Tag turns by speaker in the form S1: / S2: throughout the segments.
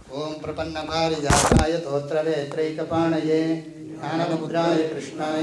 S1: ॐ प्रपन्नपारिजाताय तोत्रवेत्रैकपाणये ज्ञानमुद्राय कृष्णाय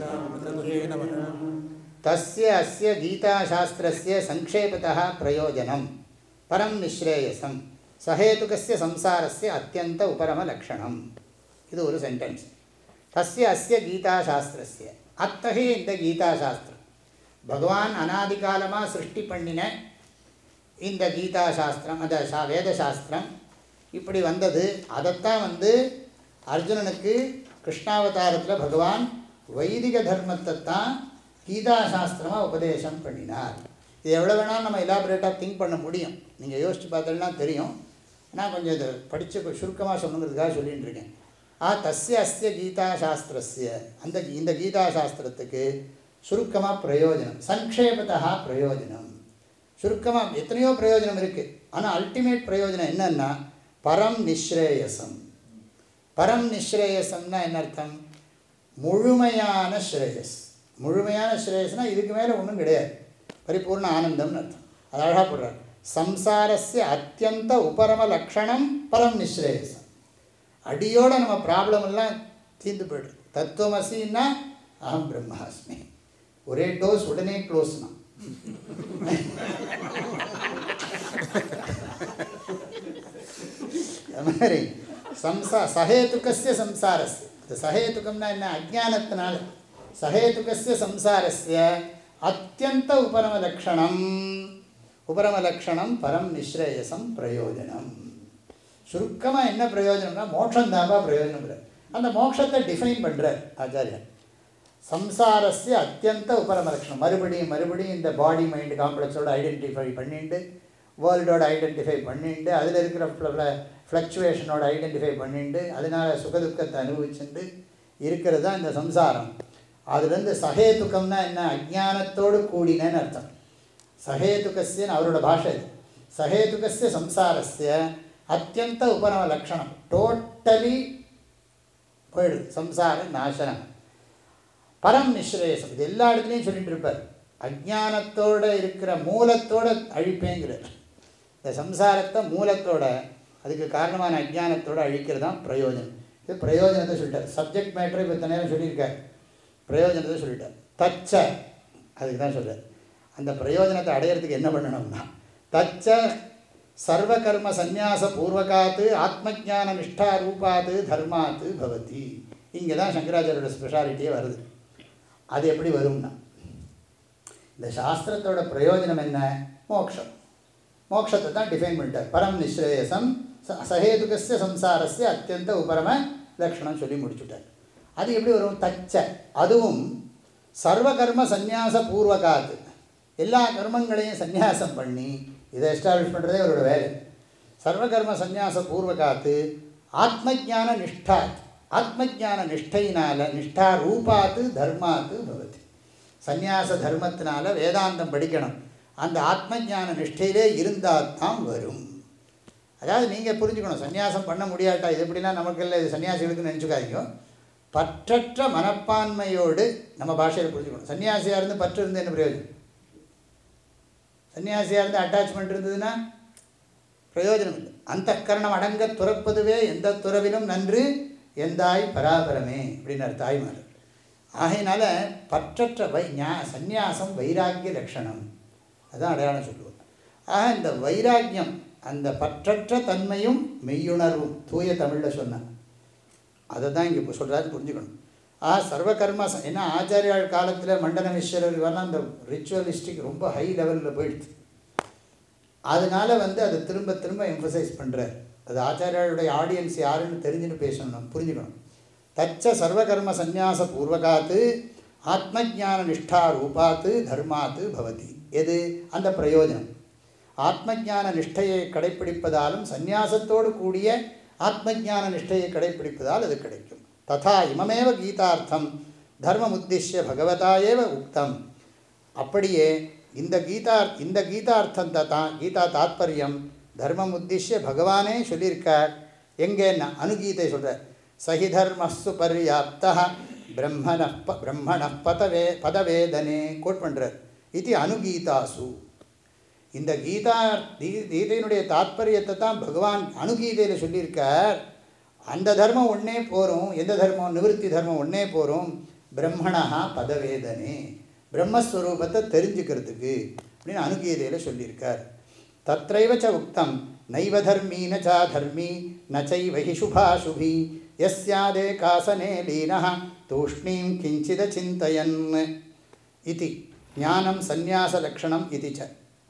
S1: तस्य अस्य गीताशास्त्रस्य संक्षेपतः प्रयोजनं परं निःश्रेयसं सहेतुकस्य संसारस्य अत्यन्त उपरमलक्षणम् இது ஒரு சென்டென்ஸ் தஸ்ய அஸ்ய கீதாசாஸ்திரஸ்ய அத்தகைய இந்த கீதாசாஸ்திரம் பகவான் அனாதி காலமாக சிருஷ்டி பண்ணின இந்த கீதாசாஸ்திரம் அந்த சா வேதசாஸ்திரம் இப்படி வந்தது அதைத்தான் வந்து அர்ஜுனனுக்கு கிருஷ்ணாவதாரத்தில் பகவான் வைதிக தர்மத்தை தான் கீதாசாஸ்திரமாக உபதேசம் பண்ணினார் இது எவ்வளோ வேணாலும் நம்ம எலாபரேட்டாக திங்க் பண்ண முடியும் நீங்கள் யோசித்து பார்த்தோம்னா தெரியும் ஆனால் கொஞ்சம் இதை படித்து சுருக்கமாக சொல்லணுங்கிறதுக்காக சொல்லிகிட்டு இருக்கேன் ஆ தஸ்ய அஸ்ய கீதாசாஸ்திரஸ்ய அந்த இந்த கீதாசாஸ்திரத்துக்கு சுருக்கமாக பிரயோஜனம் சங்கேபத்தா பிரயோஜனம் சுருக்கமாக எத்தனையோ பிரயோஜனம் இருக்குது ஆனால் அல்டிமேட் பிரயோஜனம் என்னன்னா பரம் நிஸ்ரேயசம் பரம் நிஸ்ரேயசம்னா என்ன அர்த்தம் முழுமையான ஸ்ரேயஸ் முழுமையான ஸ்ரேயஸ்னால் இதுக்கு மேலே ஒன்றும் கிடையாது பரிபூர்ண ஆனந்தம்னு அர்த்தம் அது அழகாக போடுறார் சம்சாரஸ்ய அத்தியந்த உபரம லக்ஷணம் பரம் நிஸ்ரேயசம் அடியோட நம்ம ப்ராப்ளம் எல்லாம் தீர்ந்து போய்டுது தத்துவமசின்னா அகம் பிரம்மாஸ்மி ஒரே டோஸ் உடனே க்ளோஸ்னா அது மாதிரி சம்சா சகேதுக்கஸ்ய சம்சாரஸ் இந்த சகேதுக்கம்னா என்ன அஜானத்தினால சகேதுக்கஸ்ய சம்சாரஸ்ய அத்தியந்த உபரமலக்ஷணம் உபரமலக்ஷணம் பரம் நிஸ்ரேயசம் பிரயோஜனம் சுருக்கமாக என்ன பிரயோஜனம்னா மோட்சம் தான்ப்பா பிரயோஜனம் அந்த மோட்சத்தை டிஃபைன் பண்ணுறார் ஆச்சாரியர் சம்சாரஸ்ய அத்தியந்த உபரமலக்ஷணம் மறுபடியும் மறுபடியும் இந்த பாடி மைண்டு காம்ப்ளெக்ஸோட ஐடென்டிஃபை பண்ணிட்டு வேர்ல்டோட ஐடென்டிஃபை பண்ணிட்டு அதில் இருக்கிற ஃப்ளக்சுவேஷனோட ஐடென்டிஃபை பண்ணிட்டு அதனால் சுகதுக்கத்தை அனுபவிச்சுட்டு இருக்கிறது தான் இந்த சம்சாரம் அதுலேருந்து சகேதுக்கம்னா என்ன அஜானத்தோடு கூடினேன்னு அர்த்தம் சகேதுக்கஸ்யன்னு அவரோட பாஷை இது சகேதுக்கஸ்ய சம்சாரஸ்ய அத்தியந்த உபரம லக்ஷணம் டோட்டலி போயிடுது சம்சார நாசனம் பரம் நிஸ்ரேயசம் இது எல்லா இடத்துலையும் சொல்லிட்டு இருப்பார் அஜானத்தோட இருக்கிற மூலத்தோட அழிப்பேங்கிறார் இந்த சம்சாரத்தை மூலத்தோட அதுக்கு காரணமான அஜானத்தோட அழிக்கிறது தான் பிரயோஜனம் இது பிரயோஜனத்தை சொல்லிட்டார் சப்ஜெக்ட் மேட்டரை இப்போ இத்தனை நேரம் சொல்லியிருக்கார் பிரயோஜனத்தை சொல்லிட்டார் தச்ச அதுக்கு தான் சொல்கிறார் அந்த பிரயோஜனத்தை அடையிறதுக்கு என்ன பண்ணணும்னா தச்ச சர்வகர்ம சந்நியாச பூர்வகாத்து ஆத்மஜான நிஷ்டா ரூபாத்து தர்மாத்து பவதி இங்கே தான் சங்கராச்சாரியோட ஸ்பெஷாலிட்டியே வருது அது எப்படி வரும்னா இந்த சாஸ்திரத்தோட பிரயோஜனம் என்ன மோக்ஷம் மோக்ஷத்தை தான் டிஃபைன் பண்ணிட்டார் பரம் நிஸ்ரேயசம் சஹேதுகஸ்ய சம்சாரஸ்ய அத்தியந்த உபரம லக்ஷணம் சொல்லி முடிச்சுட்டார் அது எப்படி வரும் தச்ச அதுவும் சர்வகர்ம சந்நியாச பூர்வகாத்து எல்லா கர்மங்களையும் சந்நியாசம் பண்ணி இதை எஸ்டாப்ளிஷ் பண்ணுறதே அவரோட வேலை சர்வகர்ம சந்நியாச பூர்வகாத்து ஆத்மஜான நிஷ்டாத் ஆத்மஜான நிஷ்டையினால் நிஷ்டா ரூபாத்து தர்மாத்து பவதி சந்நியாச தர்மத்தினால வேதாந்தம் படிக்கணும் அந்த ஆத்மஜான நிஷ்டையிலே இருந்தால் தான் வரும் அதாவது நீங்கள் புரிஞ்சுக்கணும் சன்னியாசம் பண்ண முடியாட்டா இது எப்படின்னா நமக்கு இது சன்னியாசிகளுக்கு நினச்சிக்காதீங்க பற்றற்ற மனப்பான்மையோடு நம்ம பாஷையில் புரிஞ்சுக்கணும் சன்னியாசியாக இருந்து பற்று இருந்து என்ன பிரயோஜனம் சன்னியாசியாக இருந்து அட்டாச்மெண்ட் இருந்ததுன்னா பிரயோஜனம் இல்லை அந்த கரணம் அடங்க துறப்பதுவே எந்த துறவிலும் நன்று எந்தாய் பராபரமே அப்படின்னார் தாய்மார் ஆகையினால பற்றற்ற வை ஞா சந்நியாசம் வைராக்கிய லட்சணம் அதுதான் அடையாளம் சொல்லுவோம் ஆக இந்த வைராக்கியம் அந்த பற்றற்ற தன்மையும் மெய்யுணர்வும் தூய தமிழில் சொன்னான் அதை தான் இங்கே இப்போ சொல்கிறாரு புரிஞ்சுக்கணும் ஆ சர்வகர்ம ஏன்னா ஆச்சாரியால் காலத்தில் மண்டன மிஸ்வரர் இவரெல்லாம் அந்த ரிச்சுவலிஸ்டிக் ரொம்ப ஹை லெவலில் போயிடுது அதனால் வந்து அதை திரும்ப திரும்ப எம்ஃபசைஸ் பண்ணுறார் அது ஆச்சாரியாளுடைய ஆடியன்ஸ் யாருன்னு தெரிஞ்சுன்னு பேசணும் நம்ம புரிஞ்சுக்கணும் தச்ச சர்வகர்ம சந்நியாச பூர்வகாத்து ஆத்மஜான நிஷ்டா ரூபாத்து தர்மாத்து பவதி எது அந்த பிரயோஜனம் ஆத்மஜான நிஷ்டையை கடைப்பிடிப்பதாலும் சந்நியாசத்தோடு கூடிய ஆத்மஜான நிஷ்டையை கடைப்பிடிப்பதால் அது கிடைக்கும் ததா இமமேவ கீதார்த்தம் தர்மமுத்திஷ்ய பகவதா ஏவ உக்தம் அப்படியே இந்த கீதா இந்த கீதார்த்தம் தான் கீதா தாத்பரியம் தர்மம் உத்திஷ்ய பகவானே சொல்லியிருக்கார் எங்கேன்னா அனுகீதை சொல்கிறார் சஹி தர்மஸ்து பர்யாப்தா பிரம்மண பிரம்மண பதவே பதவேதனே கோட் பண்ணுறார் இது அனுகீதாசு இந்த கீதா கீ கீதையினுடைய தாத்பரியத்தை தான் பகவான் அணுகீதையில் சொல்லியிருக்கார் அந்த தர்மம் ஒன்றே போரும் எந்த தர்மம் நிவர்த்தி தர்மம் ஒன்றே போரும் பிரம்மணா பதவேதனே பிரம்மஸ்வரூபத்தை தெரிஞ்சுக்கிறதுக்கு அப்படின்னு அணுகீதையில் சொல்லியிருக்கார் தத்ரைவ ச உக்தம் நைவ தர்மீ ந சா தர்மீ ந சைவ ஹி சுபாசுபி யஸ்யாதே காசனே லீனः தூஷ்ணீம் கிஞ்சித சிந்தயன் இதி ஞானம் சந்நியாசலக்ஷணம் இது ச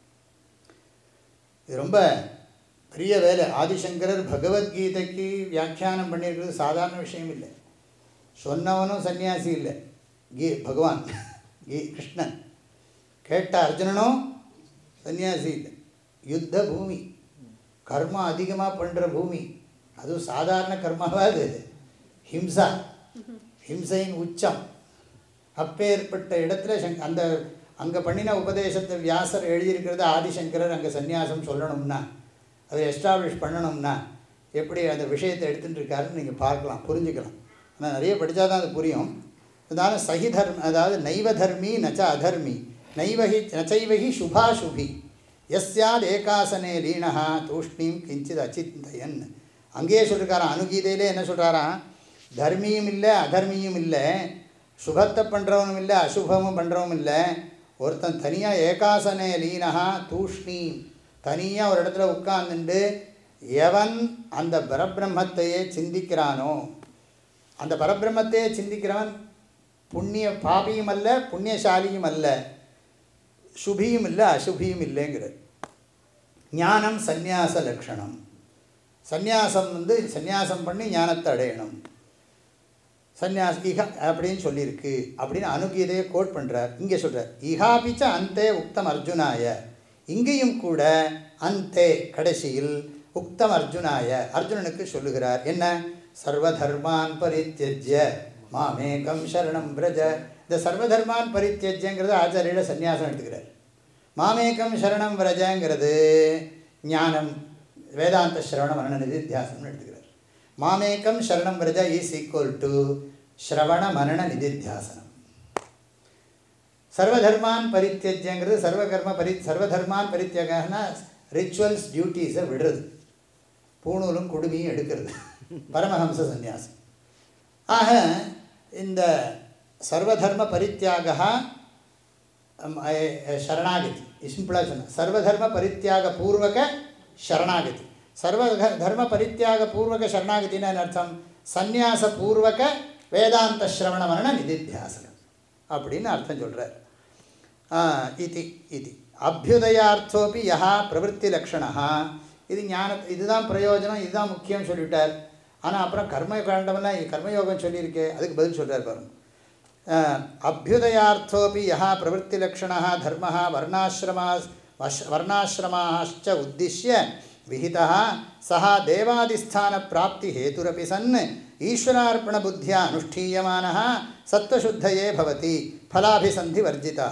S1: இது ரொம்ப பெரிய வேலை ஆதிசங்கரர் பகவத்கீதைக்கு வியாக்கியானம் பண்ணியிருக்கிறது சாதாரண விஷயம் இல்லை சொன்னவனும் சன்னியாசி இல்லை கீ பகவான் கீ கிருஷ்ணன் கேட்ட அர்ஜுனனும் சன்னியாசி இல்லை யுத்த பூமி கர்மா அதிகமாக பண்ணுற பூமி அதுவும் சாதாரண கர்மாவாது ஹிம்சா ஹிம்சையின் உச்சம் அப்பேற்பட்ட இடத்துல சங் அந்த அங்கே பண்ணின உபதேசத்தை வியாசர் எழுதியிருக்கிறது ஆதிசங்கரர் அங்கே சந்நியாசம் சொல்லணும்னா அதை எஸ்டாப்ளிஷ் பண்ணணும்னா எப்படி அந்த விஷயத்தை எடுத்துகிட்டு இருக்காருன்னு நீங்கள் பார்க்கலாம் புரிஞ்சுக்கலாம் ஆனால் நிறைய படித்தா தான் அது புரியும் அதனால் சஹி தர்ம அதாவது நைவ தர்மி நச்ச அதர்மி நைவஹி நச்சைவஹி சுபாசுபி எஸ்யாத் ஏகாசனே லீனஹா தூஷ்ணீம் கிஞ்சித் அச்சிந்தயன் அங்கேயே சொல்லிருக்காராம் அணுகீதையிலே என்ன சொல்கிறாராம் தர்மியும் இல்லை அதர்மியும் இல்லை சுபத்தை பண்ணுறவனும் இல்லை அசுபமும் பண்ணுறவனும் இல்லை ஒருத்தன் தனியாக ஏகாசனே லீனஹா தூஷ்ணி தனியாக ஒரு இடத்துல உட்கார்ந்துண்டு எவன் அந்த பரபிரம்மத்தையே சிந்திக்கிறானோ அந்த பரபிரம்மத்தையே சிந்திக்கிறவன் புண்ணிய பாபியும் அல்ல புண்ணியசாலியும் அல்ல சுபியும் இல்லை அசுபியும் இல்லைங்கிறது ஞானம் சந்நியாச லக்ஷணம் சந்நியாசம் வந்து சந்நியாசம் பண்ணி ஞானத்தை அடையணும் சந்நியாஸ் இஹ அப்படின்னு சொல்லியிருக்கு அப்படின்னு அணுகீதையை கோட் பண்ணுறார் இங்கே சொல்கிறார் இஹாபிச்ச அந்தே உக்தம் அர்ஜுனாய இங்கேயும் கூட அந்தே கடைசியில் உக்தம் அர்ஜுனாய அர்ஜுனனுக்கு சொல்லுகிறார் என்ன சர்வதர்மான் பரித்தியஜ்ய மாமேகம் சரணம் பிரஜ இந்த சர்வதர்மான் பரித்தியஜ்யங்கிறது ஆச்சாரியோட சந்நியாசம் எடுத்துக்கிறார் மாமேகம் சரணம் பிரஜங்கிறது ஞானம் வேதாந்த ஸ்ரவண மரண நிதித்தியாசம்னு எடுத்துக்கிறார் மாமேக்கம் சரணம் பிரஜா இஸ் ஈக்குவல் டு ஸ்ரவண மரண நிதித்தியாசனம் சர்வதர்மான் பரித்தியஜங்கிறது சர்வகர்ம பரி சர்வதர்மான் பரித்தியகனா ரிச்சுவல்ஸ் டியூட்டிஸை விடுறது பூணூலும் குடுமியும் எடுக்கிறது பரமஹம்ச சந்நியாசம் ஆக இந்த சர்வதர்ம பரித்தியாக சரணாகதி சிம்பிளாக சொன்ன சர்வதர்ம பரித்தியாக பூர்வக சரணாகதி சர்வ தர்ம பரித்தியாக பூர்வக சரணாகதின்னு அர்த்தம் சந்நியாச பூர்வக வேதாந்த ஸ்ரவண மரண நிதித்தியாசனம் அப்படின்னு அர்த்தம் சொல்கிறார் இது இது அபியுதயார்த்தோப்பி யஹா பிரவருத்தி லக்ஷணா இது ஞான இதுதான் பிரயோஜனம் இதுதான் முக்கியம் சொல்லிவிட்டார் ஆனால் அப்புறம் கர்ம காண்டமெல்லாம் கர்மயோகம் சொல்லியிருக்கே அதுக்கு பதில் சொல்கிறார் பாருங்க அபியுதயார்த்தோப்பி யஹா பிரவருத்தி லக்ஷணா தர்ம வர்ணாசிரமா வர்ணாசிரமாச்ச உத்திஷ்ய விஹிதா சா தேவாதிஸ்தான பிராப்தி ஹேதுரப்பி சன் ஈஸ்வரார்ப்பண புத்தியா அனுஷ்டீயமான சத்வசுத்தையே பவதி ஃபலாபிசந்தி வர்ஜிதா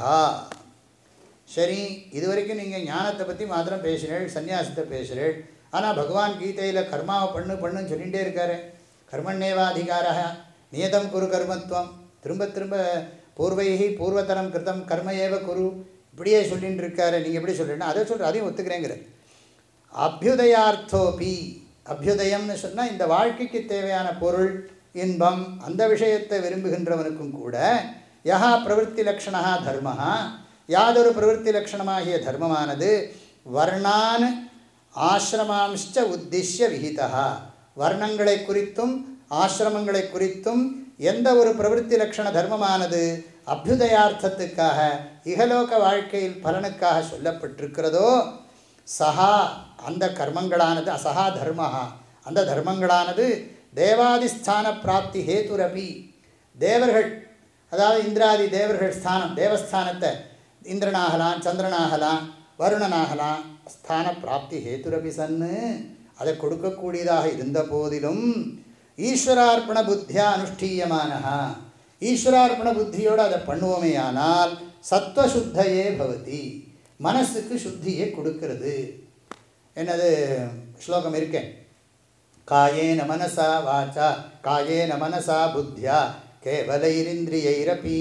S1: சரி இது வரைக்கும் நீங்கள் ஞானத்தை பற்றி மாத்திரம் பேசுகிறேள் சந்நியாசத்தை பேசுகிறேள் ஆனால் பகவான் கீதையில் கர்மாவை பண்ணு பண்ணுன்னு சொல்லிகிட்டே இருக்காரு கர்மண்ணேவாதிகார நியதம் குரு கர்மத்துவம் திரும்ப திரும்ப பூர்வைகி பூர்வத்தரம் கிருதம் கர்ம ஏவ குரு இப்படியே சொல்லின்னு இருக்காரு நீங்கள் எப்படி சொல்கிறேன்னா அதை சொல்கிற அதையும் ஒத்துக்கிறேங்கிற அபியுதயார்த்தோபி அபியுதயம்னு சொன்னால் இந்த வாழ்க்கைக்கு தேவையான பொருள் இன்பம் அந்த விஷயத்தை விரும்புகின்றவனுக்கும் கூட யஹா பிரவருத்தி லக்ஷணா தர்மஹா யாதொரு பிரவருத்தி லக்ஷணமாகிய தர்மமானது வர்ணான் ஆசிரமாம்ச்ச உத்திஷ்ய விஹிதா வர்ணங்களை குறித்தும் ஆசிரமங்களை குறித்தும் எந்த ஒரு பிரவருத்தி லக்ஷண தர்மமானது அபியுதயார்த்தத்துக்காக இகலோக வாழ்க்கையில் பலனுக்காக சொல்லப்பட்டிருக்கிறதோ சஹா அந்த கர்மங்களானது அசஹா தர்மஹா அந்த தர்மங்களானது தேவாதிஸ்தான பிராப்தி ஹேதுரபி தேவர்கள் அதாவது இந்திராதி தேவர்கள் ஸ்தானம் தேவஸ்தானத்தை இந்திரனாகலாம் சந்திரனாகலாம் வருணனாகலாம் ஸ்தான பிராப்தி ஹேதுரபி சன்னு அதை கொடுக்கக்கூடியதாக இருந்த போதிலும் ஈஸ்வரார்ப்பண புத்தியா அனுஷ்டீயமானஹா ஈஸ்வரார்ப்பண புத்தியோடு அதை பண்ணுவோமே ஆனால் சத்வசுத்தையே பவதி மனசுக்கு சுத்தியை கொடுக்கிறது என்னது ஸ்லோகம் இருக்கேன் காயேன மனசா வாச்சா காயேன மனசா புத்தியா கேவலைரிந்திரியைரப்பி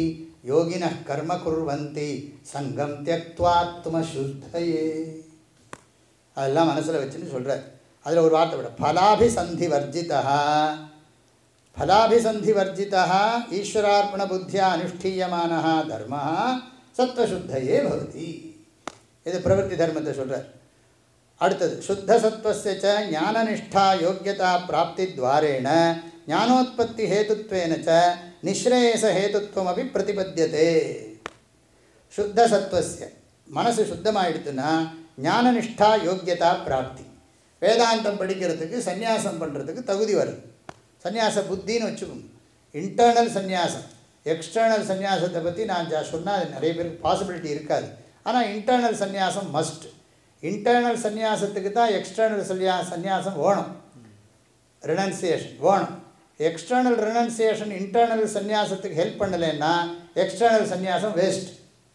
S1: யோகின கர்ம குர்வந்தி சங்கம் தியக்துவாத்ம சுத்தையே அதெல்லாம் மனசில் வச்சுன்னு சொல்கிறார் அதில் ஒரு வார்த்தை விட ஃபலாபிசந்தி வர்ஜிதா ஃபலாபிசந்தி வர்ஜிதா ஈஸ்வரார்ப்பண புத்தியா அனுஷ்டீயமான தர்ம சத்வசுத்தையே பவதி இது பிரவருத்தி தர்மத்தை சொல்கிறார் அடுத்தது சுத்த சத்வஸ்ய ஞானநிஷ்டா யோக்கியதா பிராப்தி துவாரேண ஞானோத்பத்தி ஹேதுத்வேன ச நிஸ்ரேயச ஹேதுத்வமபி பிரதிபத்தியதே சுத்த சத்வஸ்ய மனசு சுத்தமாயிடுத்துன்னா ஞானநிஷ்டா யோக்கியதா பிராப்தி வேதாந்தம் படிக்கிறதுக்கு சந்நியாசம் பண்ணுறதுக்கு தகுதி வருது சந்நியாச புத்தின்னு வச்சுக்கோங்க இன்டர்னல் சந்நியாசம் எக்ஸ்டர்னல் சந்நியாசத்தை பற்றி நான் ஜா சொன்னால் அது நிறைய பேருக்கு பாசிபிலிட்டி இருக்காது ஆனால் இன்டர்னல் சந்நியாசம் மஸ்ட் இன்டர்னல் சந்நியாசத்துக்கு தான் எக்ஸ்டர்னல் சன்னியா சந்நியாசம் வேணும் ரினன்சியேஷன் வேணும் எக்ஸ்டர்னல் ரினன்சியேஷன் இன்டர்னல் சந்நியாசத்துக்கு ஹெல்ப் பண்ணலைன்னா எக்ஸ்டர்னல் சந்நியாசம் வேஸ்ட்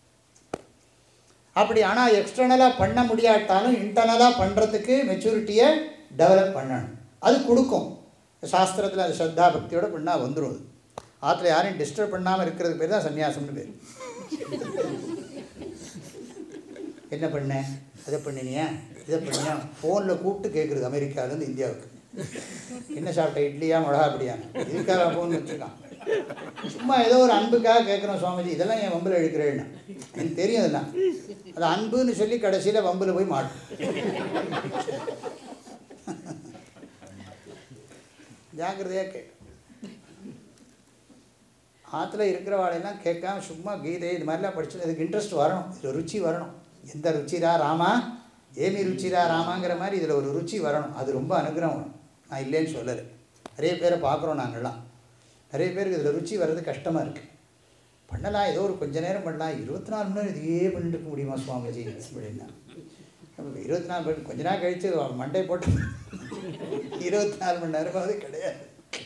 S1: அப்படி ஆனால் எக்ஸ்டர்னலாக பண்ண முடியாட்டாலும் இன்டர்னலாக பண்ணுறதுக்கு மெச்சூரிட்டியை டெவலப் பண்ணணும் அது கொடுக்கும் சாஸ்திரத்தில் அது ஸ்ரத்தா பக்தியோட பண்ணால் வந்துடும் அது ஆற்றுல யாரையும் டிஸ்டர்ப் பண்ணாமல் இருக்கிறதுக்கு பேர் தான் சன்னியாசம்னு பேர் என்ன பண்ணேன் அதை பண்ணினியா இதை பண்ணியா ஃபோனில் கூப்பிட்டு கேட்குறது அமெரிக்காவிலேருந்து இந்தியாவுக்கு என்ன சாப்பிட்ட இட்லியா மிளகா அப்படியான்னு இதுக்காக ஃபோன் வச்சுருக்கான் சும்மா ஏதோ ஒரு அன்புக்காக கேட்குறோம் சுவாமிஜி இதெல்லாம் என் வம்பில் இழுக்கிறேன்னு எனக்கு தெரியும் அதெல்லாம் அது அன்புன்னு சொல்லி கடைசியில் வம்பில் போய் மாட்டும் ஜாக்கிரதையாக கேட்க ஆற்றுல இருக்கிறவாளையெல்லாம் கேட்காம சும்மா கீதை இது மாதிரிலாம் படிச்சு அதுக்கு இன்ட்ரெஸ்ட் வரணும் இதில் ருச்சி வரணும் எந்த ருச்சிரா ராமா ஏமி ருச்சிரா ராமாங்கிற மாதிரி இதில் ஒரு ருச்சி வரணும் அது ரொம்ப அனுகிரகம் வரும் நான் இல்லைன்னு சொல்லலை நிறைய பேரை பார்க்குறோம் நாங்கள்லாம் நிறைய பேருக்கு இதில் ருச்சி வர்றது கஷ்டமாக இருக்குது பண்ணலாம் ஏதோ ஒரு கொஞ்ச நேரம் பண்ணலாம் இருபத்தி நாலு மணி நேரம் இதையே பண்ணிட்டு இருக்க முடியுமா சுவாமிஜி அப்படின்னா அப்ப இருபத்தி நாலு மணி கொஞ்ச நாள் கழித்து மண்டை போட்டு இருபத்தி நாலு மணி நேரமாவது கிடையாது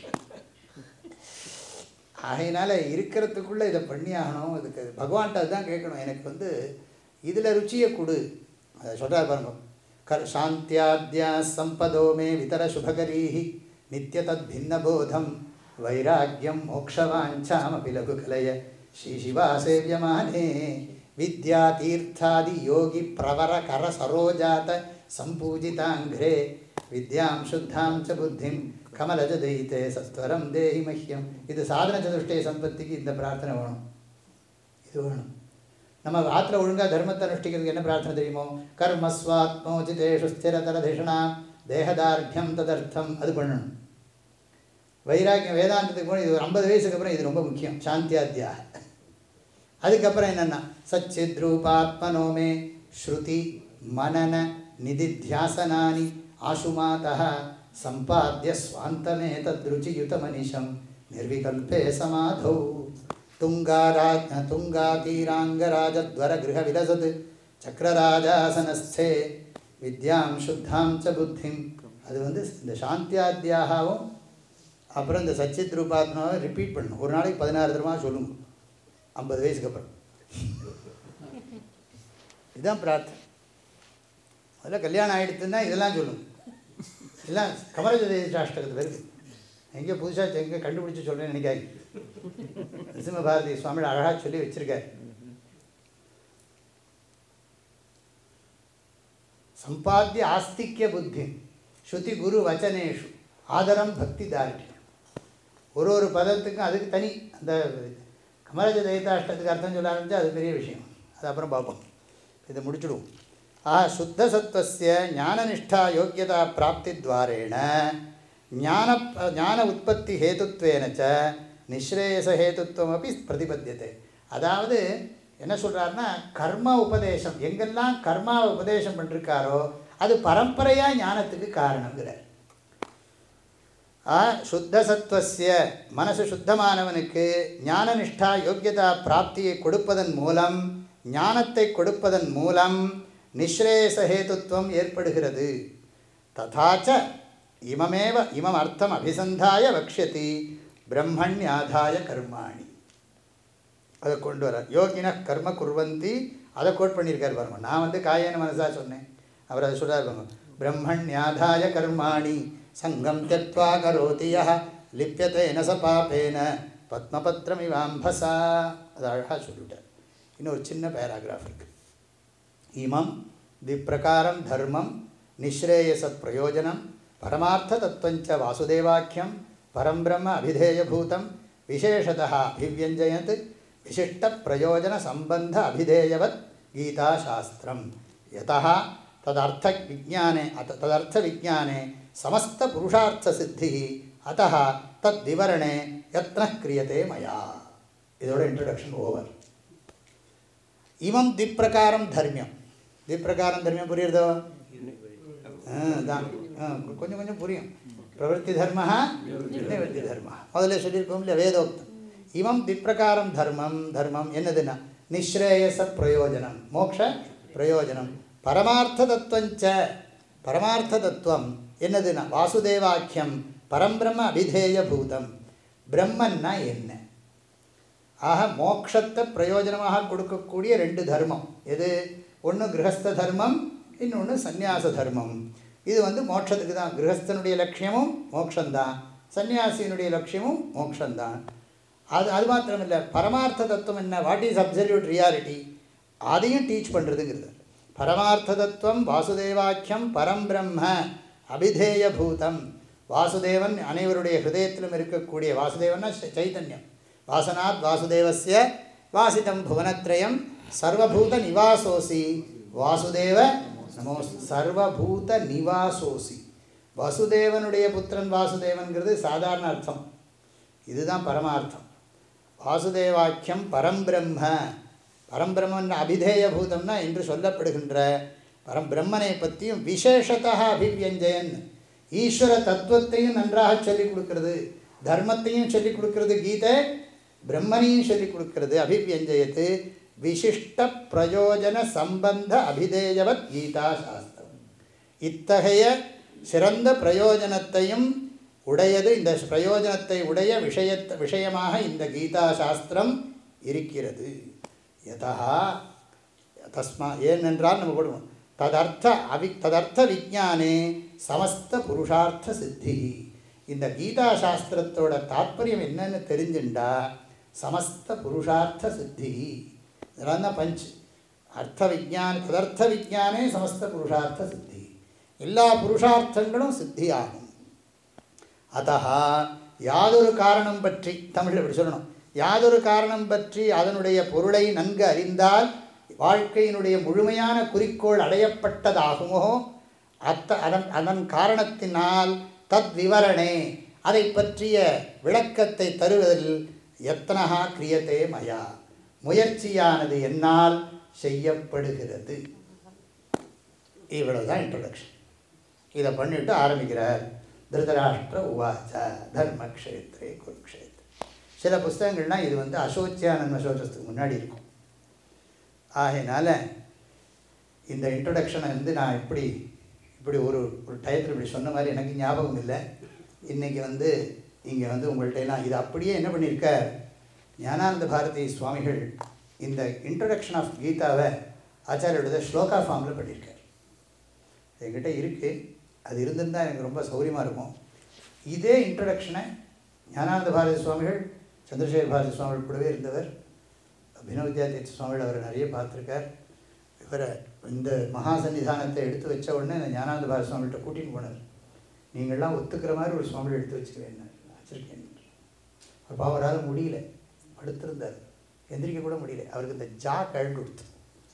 S1: ஆகையினால இருக்கிறதுக்குள்ளே இதை பண்ணி ஆகணும் இதுக்கு பகவான்கிட்ட அதுதான் கேட்கணும் எனக்கு வந்து இதில் ருச்சியை கொடு அதை சொல்கிறார் பாருங்க கர் சாந்தியாத்யா சம்பதோ மே விதர சுபகரீஹி நித்திய தத் பின்னபோதம் வைராக்கியம் மோக்ஷவாஞ்சாமபி லகு கலய ஸ்ரீ சிவா சேவியமானே வித்யா தீர்த்தாதி யோகி பிரவர கர சரோஜாத சம்பூஜிதாங்கிரே வித்யாம் சுத்தாம் ச புத்திம் கமலஜ தெய்தே சஸ்வரம் தேஹி மஹ்யம் இது சாதன சதுஷ்டய சம்பத்திக்கு இந்த பிரார்த்தனை வேணும் இது வேணும் நம்ம ஆற்றுல ஒழுங்காக தர்மத்தை அனுஷ்டிக்கிறதுக்கு என்ன பிரார்த்தனை தெரியுமோ கர்மஸ்வாத்மோஜிதேஷு ஸ்திரதர திஷணா தேகதார்க்கியம் ததர்த்தம் அது பண்ணணும் வைராக்கியம் வேதாந்தத்துக்கு போனால் இது ஒரு ஐம்பது வயசுக்கு அப்புறம் இது ரொம்ப முக்கியம் சாந்தியாத்தியா அதுக்கப்புறம் என்னென்னா சச்சித் ரூபாத்மனோமே ஸ்ருதி மனன நிதித்தியாசனானி ஆசுமாதா சம்பாத்திய ஸ்வாந்தமே தத்ருச்சியுத மனிஷம் நிர்விகல்பே சமாதௌ துங்காராஜ் துங்காதீராங்கராஜத்வர கிரக விலசத் சக்கரராஜாசனஸ்தே வித்யாம் சுத்தாம் ச புத்திம் அது வந்து இந்த சாந்தியாத்தியாகவும் அப்புறம் இந்த சச்சித் ரூபாத்மாவை ரிப்பீட் பண்ணணும் ஒரு நாளைக்கு பதினாறு தடவை சொல்லுங்க ஐம்பது வயசுக்கு அப்புறம் இதுதான் பிரார்த்தனை முதல்ல கல்யாணம் ஆகிடுத்துன்னா இதெல்லாம் சொல்லுங்க எல்லாம் கமலஜதேஷ்டாஷ்டகத்தில் இருக்குது எங்கே புதுசாக எங்கே கண்டுபிடிச்சி சொல்கிறேன்னு நினைக்காது நரசிம்ம பாரதி சுவாமி அழகாக சொல்லி வச்சுருக்காரு சம்பாத்திய ஆஸ்திக்ய புத்தி ஸ்ருதி குரு வச்சனேஷு ஆதரம் பக்தி தாரியம் ஒரு ஒரு பதத்துக்கும் அதுக்கு தனி அந்த கமலஜ தயிதாஷ்டத்துக்கு அர்த்தம் சொல்ல ஆரம்பிச்சா அது பெரிய விஷயம் அது அப்புறம் பார்ப்போம் இதை முடிச்சுடுவோம் ஆ சுத்த சத்வசிய ஞானநிஷ்டா யோக்கியதா பிராப்தி துவாரேண ஞான ஞான உற்பத்தி ஹேதுத்வேன ச நிஸ்ரேயச ஹேதுத்வம் அப்படி பிரதிபத்தியத்தை அதாவது என்ன சொல்கிறாருன்னா கர்ம உபதேசம் எங்கெல்லாம் கர்மாவை உபதேசம் பண்ணிருக்காரோ அது பரம்பரையாக ஞானத்துக்கு காரணங்கிறார் ஆ சுத்த சத்வசிய மனசு சுத்தமானவனுக்கு ஞானநிஷ்டா யோக்கியதா பிராப்தியை கொடுப்பதன் மூலம் ஞானத்தை கொடுப்பதன் மூலம் நிஸ்ரேயச ஹேதுத்வம் ஏற்படுகிறது ததாச்ச இமமேவ இமம் அர்த்தம் அபிசந்தாய வக்ஷதி பிரம்மண்யாதாய கர்மாணி அதை கொண்டு வர யோகின கர்ம குர்வந்தி அதை கோட் பண்ணியிருக்கார் பாருங்க நான் வந்து காயன மனசா சொன்னேன் அவர் அதை சொல்கிறார் பாருங்க பிரம்மண்யாதாய கர்மாணி சங்கம் தியக்வா கரோதி யः லிப்யத்தேன ச பாபேன பத்மபத்திரம் இவாம்பசா அது அழகாக சொல்லிவிட்டார் இன்னும் ஒரு சின்ன பேராகிராஃப் இருக்குது இமம் திப்பிரகாரம் தர்மம் நிஸ்ரேயச பிரயோஜனம் பரமார்த்த தத்துவஞ்ச வாசுதேவாக்கியம் பரம்பிரம்ம அபிதேயபூதம் விசேஷதா அபிவியஞ்சயத் விசிஷ்ட பிரயோஜன சம்பந்த அபிதேயவத் கீதாசாஸ்திரம் யதா ததர்த்த விஜானே அத ததர்த்த விஜானே சமஸ்த புருஷார்த்த சித்தி அத்தः தத் விவரணே யத்ன கிரியதே மயா இதோட இன்ட்ரடக்ஷன் ஓவர் இமம் திப்பிரகாரம் தர்மியம் திப்பிரகாரம் தர்மியம் புரியுறதோ ஆ, அதான் ஆ, கொஞ்சம் கொஞ்சம் புரியும் பிரவருத்தி தர்ம நிவர்த்தி தர்ம முதல்ல சொல்லியிருக்கோம் இல்லையா வேதோக்தம் இமம் திப்பிரகாரம் தர்மம் தர்மம் என்னதுன்னா நிஸ்ரேயச பிரயோஜனம் மோக்ஷ பிரயோஜனம் பரமார்த்த தத்துவஞ்ச பரமார்த்த தத்துவம் என்னதுன்னா வாசுதேவாக்கியம் பரம்பிரம்ம அபிதேய பூதம் பிரம்மன்னா என்ன ஆக மோட்சத்தை பிரயோஜனமாக கொடுக்கக்கூடிய ரெண்டு தர்மம் எது ஒன்று கிரகஸ்த தர்மம் இன்னொன்று சந்நியாச தர்மம் இது வந்து மோட்சத்துக்கு தான் கிரகஸ்தனுடைய லட்சியமும் மோட்சம்தான் சன்னியாசியினுடைய லட்சியமும் மோட்சம்தான் அது அது மாத்திரம் இல்லை பரமார்த்த தத்துவம் என்ன வாட் இஸ் அப்சல்யூட் ரியாலிட்டி அதையும் டீச் பண்ணுறதுங்கிறது பரமார்த்த தத்துவம் வாசுதேவாக்கியம் பரம்பிரம்ம அபிதேய பூதம் வாசுதேவன் அனைவருடைய ஹிருதயத்திலும் இருக்கக்கூடிய வாசுதேவன்னா சை- சைதன்யம் வாசனாத் வாசுதேவஸ்ய வாசிதம் புவனத்ரயம் சர்வபூத நிவாசோசி வாசுதேவ நமோ சர்வபூத நிவாசோசி வசுதேவனுடைய புத்திரன் வாசுதேவன்கிறது சாதாரண அர்த்தம் இதுதான் பரமார்த்தம் வாசுதேவாக்கியம் பரம்பிரம்ம பரம்பிரம்மன் அபிதேய பூதம்னா என்று சொல்லப்படுகின்ற பரம்பிரம்மனை பற்றியும் விசேஷத்தா அபிவியஞ்சயன் ஈஸ்வர தத்துவத்தையும் நன்றாக சொல்லிக் கொடுக்கிறது தர்மத்தையும் சொல்லிக் கொடுக்கிறது கீதை பிரம்மனையும் சொல்லிக் கொடுக்கிறது அபிவியஞ்சயத்து விசிஷ்ட பிரயோஜன சம்பந்த அபிதேயவத் கீதா சாஸ்திரம் இத்தகைய சிறந்த பிரயோஜனத்தையும் உடையது இந்த பிரயோஜனத்தை உடைய விஷயத்த விஷயமாக இந்த கீதா சாஸ்திரம் இருக்கிறது யதா தஸ்மா ஏனென்றால் நம்ம போடுவோம் ததர்த்த அவி ததர்த்த விஜானே சமஸ்த புருஷார்த்த சித்தி இந்த கீதா சாஸ்திரத்தோட தாத்பரியம் என்னன்னு தெரிஞ்சுண்டா சமஸ்த புருஷார்த்த சித்தி இதெல்லாம் தான் பஞ்ச் அர்த்த விஜான ததர்த்த விஜானே சமஸ்த புருஷார்த்த சித்தி எல்லா புருஷார்த்தங்களும் சித்தியாகும் அத்தா யாதொரு காரணம் பற்றி தமிழில் இப்படி சொல்லணும் யாதொரு காரணம் பற்றி அதனுடைய பொருளை நன்கு அறிந்தால் வாழ்க்கையினுடைய முழுமையான குறிக்கோள் அடையப்பட்டதாகுமோ அத்த அதன் அதன் காரணத்தினால் தத் விவரணே அதை பற்றிய விளக்கத்தை தருவதில் எத்தனகா கிரியத்தே மயா முயற்சியானது என்னால் செய்யப்படுகிறது இவ்வளவுதான் இன்ட்ரொடக்ஷன் இதை பண்ணிட்டு ஆரம்பிக்கிறார் திருதராஷ்டிர உவாச்ச தர்மக்ஷேத்ரே குருக்ஷேத்ரே சில புஸ்தகங்கள்லாம் இது வந்து அசோச்சியானந்த சோதத்துக்கு முன்னாடி இருக்கும் ஆகையினால இந்த இன்ட்ரொடக்ஷனை வந்து நான் இப்படி இப்படி ஒரு ஒரு டயத்தில் இப்படி சொன்ன மாதிரி எனக்கு ஞாபகம் இல்லை இன்றைக்கி வந்து இங்கே வந்து உங்கள்ட்ட எல்லாம் இது அப்படியே என்ன பண்ணியிருக்கார் ஞானானந்த பாரதி சுவாமிகள் இந்த இன்ட்ரொடக்ஷன் ஆஃப் கீதாவை ஆச்சாரியோட ஸ்லோகா ஃபார்மில் பண்ணியிருக்கார் என்கிட்ட இருக்குது அது இருந்திருந்தால் எனக்கு ரொம்ப சௌரியமாக இருக்கும் இதே இன்ட்ரடக்ஷனை ஞானானந்த பாரதி சுவாமிகள் சந்திரசேகர் பாரதி சுவாமிகள் கூடவே இருந்தவர் அபினவ வித்யாதீர்த்த சுவாமிகள் அவரை நிறைய பார்த்துருக்கார் இவரை இந்த மகா சன்னிதானத்தை எடுத்து வச்ச உடனே இந்த ஞானானந்த பாரதி சுவாமிகிட்ட கூட்டின்னு போனார் நீங்கள்லாம் ஒத்துக்கிற மாதிரி ஒரு சுவாமிகள் எடுத்து வச்சுக்கிறேன் வச்சுருக்கேன் அப்போ அவரால் முடியல படுத்திருந்தார் எந்திரிக்க கூட முடியல அவருக்கு இந்த ஜா கழண்டு கொடுத்து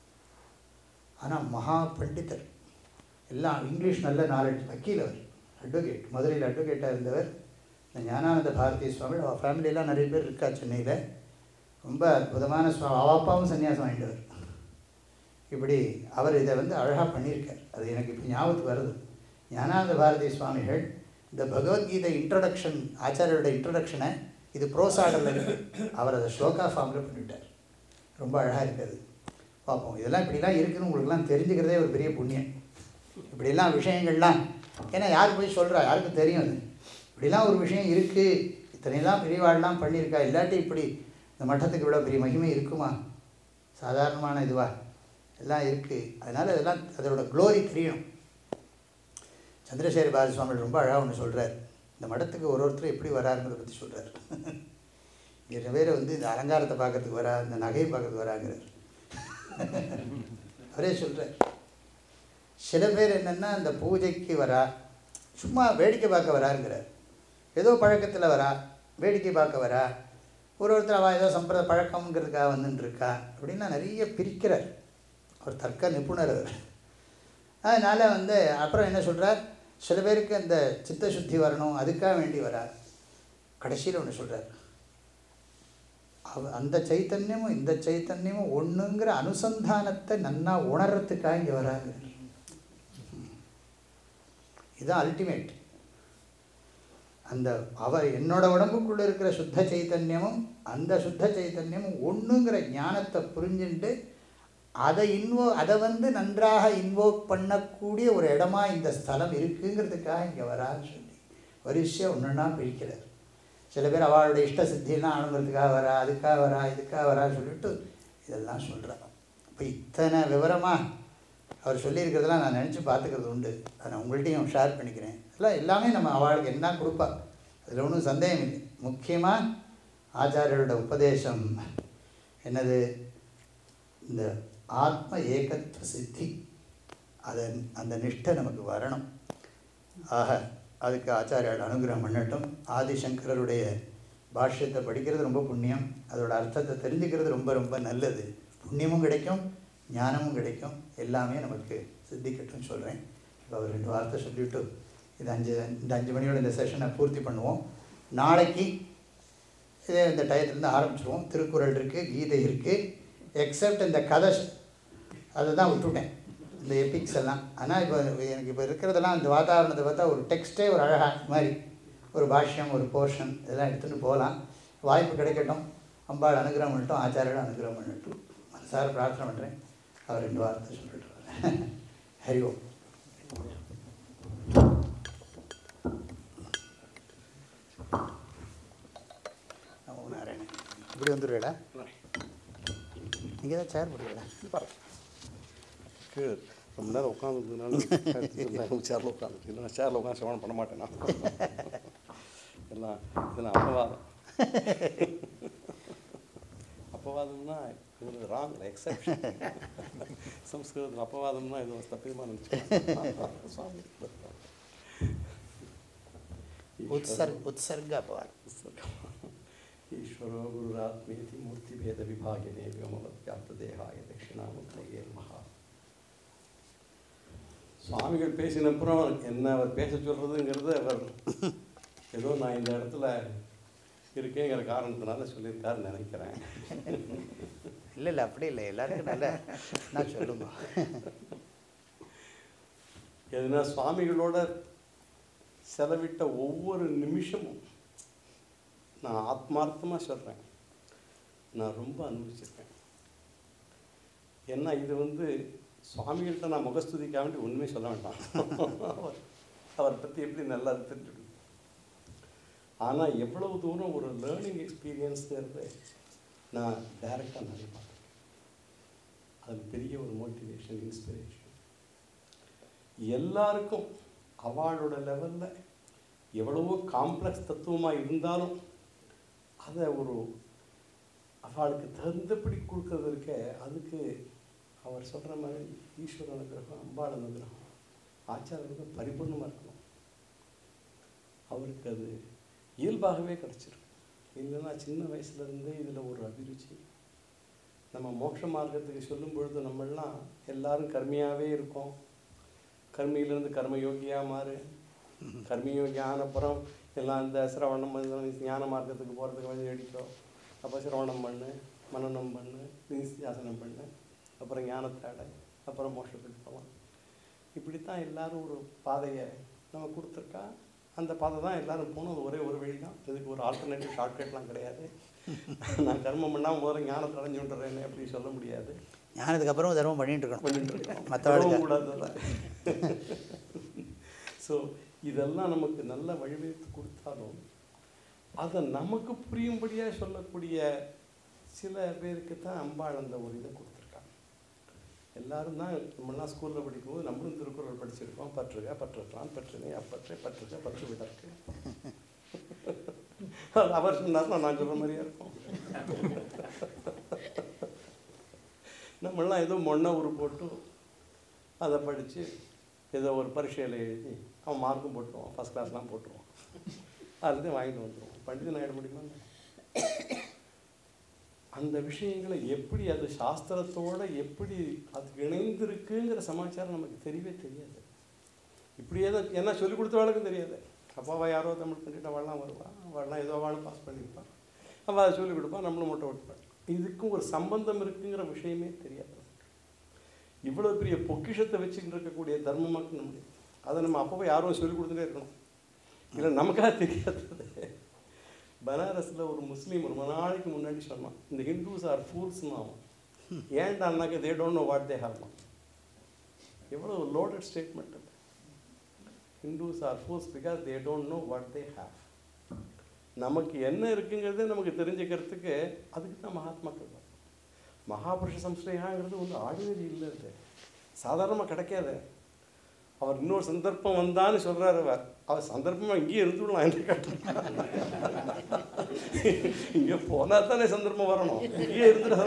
S1: ஆனால் மகா பண்டிதர் எல்லாம் இங்கிலீஷ் நல்ல நாலேஜ் வக்கீல் அவர் அட்வொகேட் மதுரையில் அட்வொகேட்டாக இருந்தவர் இந்த ஞானானந்த பாரதி சுவாமி அவள் ஃபேமிலியெல்லாம் நிறைய பேர் இருக்கா சென்னையில் ரொம்ப அற்புதமான சுவாமி அவ அப்பாவும் சன்னியாசம் வாங்கிட்டவர் இப்படி அவர் இதை வந்து அழகாக பண்ணியிருக்கார் அது எனக்கு இப்போ ஞாபகத்துக்கு வருது ஞானானந்த பாரதி சுவாமிகள் இந்த பகவத்கீதை இன்ட்ரடக்ஷன் ஆச்சாரியோட இன்ட்ரடக்ஷனை இது ப்ரோசாடலில் இருக்குது அவர் அதை ஸ்லோகா ஃபார்மில் பண்ணிவிட்டார் ரொம்ப அழகாக இருக்காது பார்ப்போம் இதெல்லாம் இப்படிலாம் இருக்குன்னு உங்களுக்குலாம் தெரிஞ்சுக்கிறதே ஒரு பெரிய புண்ணியம் இப்படிலாம் விஷயங்கள்லாம் ஏன்னா யார் போய் சொல்கிறா யாருக்கும் தெரியும் அது இப்படிலாம் ஒரு விஷயம் இருக்குது இத்தனைலாம் பெரியவாள்லாம் பண்ணியிருக்கா இல்லாட்டி இப்படி இந்த மட்டத்துக்கு இவ்வளோ பெரிய மகிமை இருக்குமா சாதாரணமான இதுவா எல்லாம் இருக்குது அதனால் இதெல்லாம் அதோட க்ளோரி தெரியணும் சந்திரசேகர பாரதி சுவாமி ரொம்ப அழகாக ஒன்று சொல்கிறார் இந்த மடத்துக்கு ஒரு ஒருத்தர் எப்படி வராருங்கிறத பற்றி சொல்கிறார் நிறைய பேர் வந்து இந்த அலங்காரத்தை பார்க்கறதுக்கு வரா இந்த நகையை பார்க்கறதுக்கு வராங்கிறார் அவரே சொல்கிறார் சில பேர் என்னென்னா அந்த பூஜைக்கு வரா சும்மா வேடிக்கை பார்க்க வராங்கிறார் ஏதோ பழக்கத்தில் வரா வேடிக்கை பார்க்க வரா ஒரு ஒருத்தர் அவள் ஏதோ சம்பிரத பழக்கம்ங்கிறதுக்காக வந்துட்டு இருக்கா அப்படின்னா நிறைய பிரிக்கிறார் அவர் தர்க்க நிபுணர் அவர் அதனால் வந்து அப்புறம் என்ன சொல்கிறார் சில பேருக்கு அந்த சித்த சுத்தி வரணும் அதுக்காக வேண்டி வரார் கடைசியில் ஒன்று சொல்கிறார் அவ அந்த சைத்தன்யமும் இந்த சைத்தன்யமும் ஒன்றுங்கிற அனுசந்தானத்தை நன்னா உணர்றதுக்காக இங்கே வராங்க இதுதான் அல்டிமேட் அந்த அவர் என்னோட உடம்புக்குள்ளே இருக்கிற சுத்த சைத்தன்யமும் அந்த சுத்த சைத்தன்யமும் ஒன்றுங்கிற ஞானத்தை புரிஞ்சுட்டு அதை இன்வோ அதை வந்து நன்றாக இன்வோக் பண்ணக்கூடிய ஒரு இடமா இந்த ஸ்தலம் இருக்குங்கிறதுக்காக இங்கே வரான்னு சொல்லி வரிசையாக ஒன்றுன்னா பிரிக்கிறார் சில பேர் அவளுடைய இஷ்ட சித்தியெல்லாம் ஆணுங்கிறதுக்காக வரா அதுக்காக வரா இதுக்காக வரா சொல்லிட்டு இதெல்லாம் சொல்கிறா இப்போ இத்தனை விவரமாக அவர் சொல்லியிருக்கிறதெல்லாம் நான் நினச்சி பார்த்துக்கிறது உண்டு அதை நான் உங்கள்கிட்டையும் ஷேர் பண்ணிக்கிறேன் இதெல்லாம் எல்லாமே நம்ம அவளுக்கு என்ன கொடுப்பா அதில் ஒன்றும் சந்தேகம் இல்லை முக்கியமாக ஆச்சாரியரோட உபதேசம் என்னது இந்த ஆத்ம ஏகத்துவ சித்தி அதை அந்த நிஷ்டை நமக்கு வரணும் ஆக அதுக்கு ஆச்சாரியால் அனுகிரகம் பண்ணட்டும் ஆதிசங்கரருடைய பாஷ்யத்தை படிக்கிறது ரொம்ப புண்ணியம் அதோட அர்த்தத்தை தெரிஞ்சுக்கிறது ரொம்ப ரொம்ப நல்லது புண்ணியமும் கிடைக்கும் ஞானமும் கிடைக்கும் எல்லாமே நமக்கு சித்திக்கட்டும் சொல்கிறேன் இப்போ அவர் ரெண்டு வார்த்தை சொல்லிவிட்டு இது அஞ்சு இந்த அஞ்சு மணியோட இந்த செஷனை பூர்த்தி பண்ணுவோம் நாளைக்கு இதே இந்த டயத்துலேருந்து ஆரம்பிச்சிருவோம் திருக்குறள் இருக்குது கீதை இருக்குது எக்ஸப்ட் இந்த கதை அதை தான் விட்டுட்டேன் இந்த எபிக்ஸ் எல்லாம் ஆனால் இப்போ எனக்கு இப்போ இருக்கிறதெல்லாம் இந்த வாதாவரணத்தை பார்த்தா ஒரு டெக்ஸ்ட்டே ஒரு அழகாக மாதிரி ஒரு பாஷ்யம் ஒரு போர்ஷன் இதெல்லாம் எடுத்துகிட்டு போகலாம் வாய்ப்பு கிடைக்கட்டும் அம்பாள் அனுகிரகம் பண்ணட்டும் ஆச்சாரியோட அனுகிரகம் பண்ணட்டும் மனசார பிரார்த்தனை பண்ணுறேன் அவர் ரெண்டு வார்த்தை சொல்லிட்டு வரேன் ஹரி ஓம் நமோ நாராயணன் இப்படி வந்துடுவேடா நீங்கள் தான் சேர் போடுவீங்களா
S2: கீழே ரொம்ப நேரம் உட்காந்துருந்ததுனால சேரில் உட்காந்து இல்லை சேரில் உட்காந்து சிரவணம் பண்ண மாட்டேன் நான் எல்லாம் இதெல்லாம் அப்பவாதம் அப்பவாதம்னா இது ராங் எக்ஸப்ஷன் சம்ஸ்கிருதத்தில் அப்பவாதம்னா இது ஒரு தப்பியமாக நினச்சி சுவாமி
S1: உத்சர்க் உத்சர்க அபவாதம்
S2: ईश्वरो गुरुरात्मेति मूर्तिभेदविभागिने व्योमवत्याप्तदेहाय दक्षिणामुत्तये நமஹ சுவாமிகள் பேசினப்புறம் என்ன அவர் பேச சொல்கிறதுங்கிறது அவர் ஏதோ நான் இந்த இடத்துல இருக்கேங்கிற காரணத்தினால சொல்லியிருக்காருன்னு நினைக்கிறேன்
S1: இல்லை இல்லை அப்படி இல்லை எல்லாருக்கும் நல்ல நான் சொல்லுங்க
S2: எதுனா சுவாமிகளோட செலவிட்ட ஒவ்வொரு நிமிஷமும் நான் ஆத்மார்த்தமாக சொல்கிறேன் நான் ரொம்ப அனுபவிச்சிருக்கேன் ஏன்னா இது வந்து சுவாமிகள்கிட்ட நான் முகஸ்துதிக்காக வேண்டி உண்மையை சொல்ல வேண்டாம் அவர் அவரை பற்றி எப்படி நல்லா தெரிஞ்சுக்கணும் ஆனால் எவ்வளவு தூரம் ஒரு லேர்னிங் எக்ஸ்பீரியன்ஸுங்கிறது நான் டைரெக்டாக நிறைய பார்த்தேன் அது பெரிய ஒரு மோட்டிவேஷன் இன்ஸ்பிரேஷன் எல்லாருக்கும் அவளோட லெவலில் எவ்வளவோ காம்ப்ளெக்ஸ் தத்துவமாக இருந்தாலும் அதை ஒரு அவளுக்கு தகுந்தபடி கொடுக்கறது இருக்க அதுக்கு அவர் சொல்கிற மாதிரி ஈஸ்வர அனுகிரகம் அம்பாள் அனுகிரகம் ஆச்சாரனுக்கு பரிபூர்ணமாக இருக்கணும் அவருக்கு அது இயல்பாகவே கிடச்சிரும் இல்லைன்னா சின்ன வயசுலேருந்தே இதில் ஒரு அபிருச்சி நம்ம மோட்ச மார்க்கத்துக்கு சொல்லும் பொழுது நம்மளாம் எல்லாரும் கர்மியாகவே இருக்கோம் கர்மியிலேருந்து கர்மயோகியாக மாறு கர்மயோகி ஆனப்புறம் எல்லாம் இந்த சிரவணம் பண்ணி ஞான மார்க்கத்துக்கு போகிறதுக்கு வழி அடிக்கும் அப்போ சிரவணம் பண்ணு மனநம் பண்ணு நிதியாசனம் பண்ணு அப்புறம் ஞானத்தை அடை அப்புறம் மோட்சத்துக்கு போகலாம் இப்படித்தான் எல்லாரும் ஒரு பாதையை நம்ம கொடுத்துருக்கா அந்த பாதை தான் எல்லாரும் போகணும் அது ஒரே ஒரு வழி தான் இதுக்கு ஒரு ஆல்டர்னேட்டிவ் ஷார்ட்கட்லாம் கிடையாது நான் கர்மம் பண்ணால் முதல்ல ஞானத்தை அடைஞ்சு விட்டுறேன்னு அப்படி சொல்ல முடியாது
S1: ஞானத்துக்கு அப்புறம் தர்மம் பண்ணிட்டு இருக்கணும்
S2: பண்ணிட்டு இருக்கோம்
S1: மற்றவர்களுக்கு
S2: கூடாது ஸோ இதெல்லாம் நமக்கு நல்ல வழிவகுத்து கொடுத்தாலும் அதை நமக்கு புரியும்படியாக சொல்லக்கூடிய சில பேருக்கு தான் அம்பாள் அந்த ஒரு இதை கொடுத்துருக்காங்க எல்லாரும் தான் நம்மளாம் ஸ்கூலில் படிக்கும்போது நம்மளும் திருக்குறள் படிச்சிருக்கோம் பற்றுக பற்றுக்கலாம் பற்றுனை அப்பற்றை பற்றுக பற்று விடற்கு அது அவர் சொன்னார்னா நான் சொல்கிற மாதிரியே இருக்கும் நம்மளாம் ஏதோ மொன்ன உரு போட்டு அதை படித்து ஏதோ ஒரு பரீட்சையில் எழுதி அவன் மார்க்கும் போட்டுருவான் ஃபஸ்ட் கிளாஸ்லாம் போட்டுருவான் அதுலேருந்து வாங்கிட்டு வந்துடுவான் பண்டிதன் ஆகிட முடியுமா அந்த விஷயங்களை எப்படி அது சாஸ்திரத்தோட எப்படி அது இணைந்திருக்குங்கிற சமாச்சாரம் நமக்கு தெரியவே தெரியாது இப்படியே தான் ஏன்னா சொல்லிக் கொடுத்தவளுக்கும் தெரியாது அப்பாவா யாரோ தமிழ் பண்ணிட்டு அவள்லாம் வருவான் அவள்லாம் ஏதோ அவளும் பாஸ் பண்ணியிருப்பான் அவள் அதை சொல்லிக் கொடுப்பான் நம்மளும் மட்டும் விட்டுப்பான் இதுக்கும் ஒரு சம்பந்தம் இருக்குங்கிற விஷயமே தெரியாது இவ்வளோ பெரிய பொக்கிஷத்தை வச்சுக்கிட்டு இருக்கக்கூடிய தர்மமாக்கு நம்ம அதை நம்ம அப்பப்போ யாரும் சொல்லிக் கொடுத்துட்டே இருக்கணும் இல்லை நமக்காக தெரியாதது பனாரஸில் ஒரு முஸ்லீம் ரொம்ப நாளைக்கு முன்னாடி சொன்னான் இந்த ஹிந்துஸ் ஆர் ஃபூல்ஸ்னு அவன் ஏன்டான்னாக்க they don't know what they ஹாவ்லாம் எவ்வளோ லோடட் ஸ்டேட்மெண்ட் அது Hindus are fools because they don't know what they have நமக்கு என்ன இருக்குங்கிறதே நமக்கு தெரிஞ்சுக்கிறதுக்கு அதுக்கு தான் மகாத்மாக்கள் தான். மகாபுருஷ சம்ஸ்ரேகாங்கிறது வந்து ஆர்டினரி இல்லை அது சாதாரணமாக கிடைக்காது அவர் இன்னொரு சந்தர்ப்பம் வந்தான்னு சொல்கிறாரு அவர் அவர் சந்தர்ப்பமாக இங்கேயே இருந்துடலாம் என்ன கேட்டால் இங்கே போனால் தானே சந்தர்ப்பம் வரணும் இங்கேயே இருந்துட்டு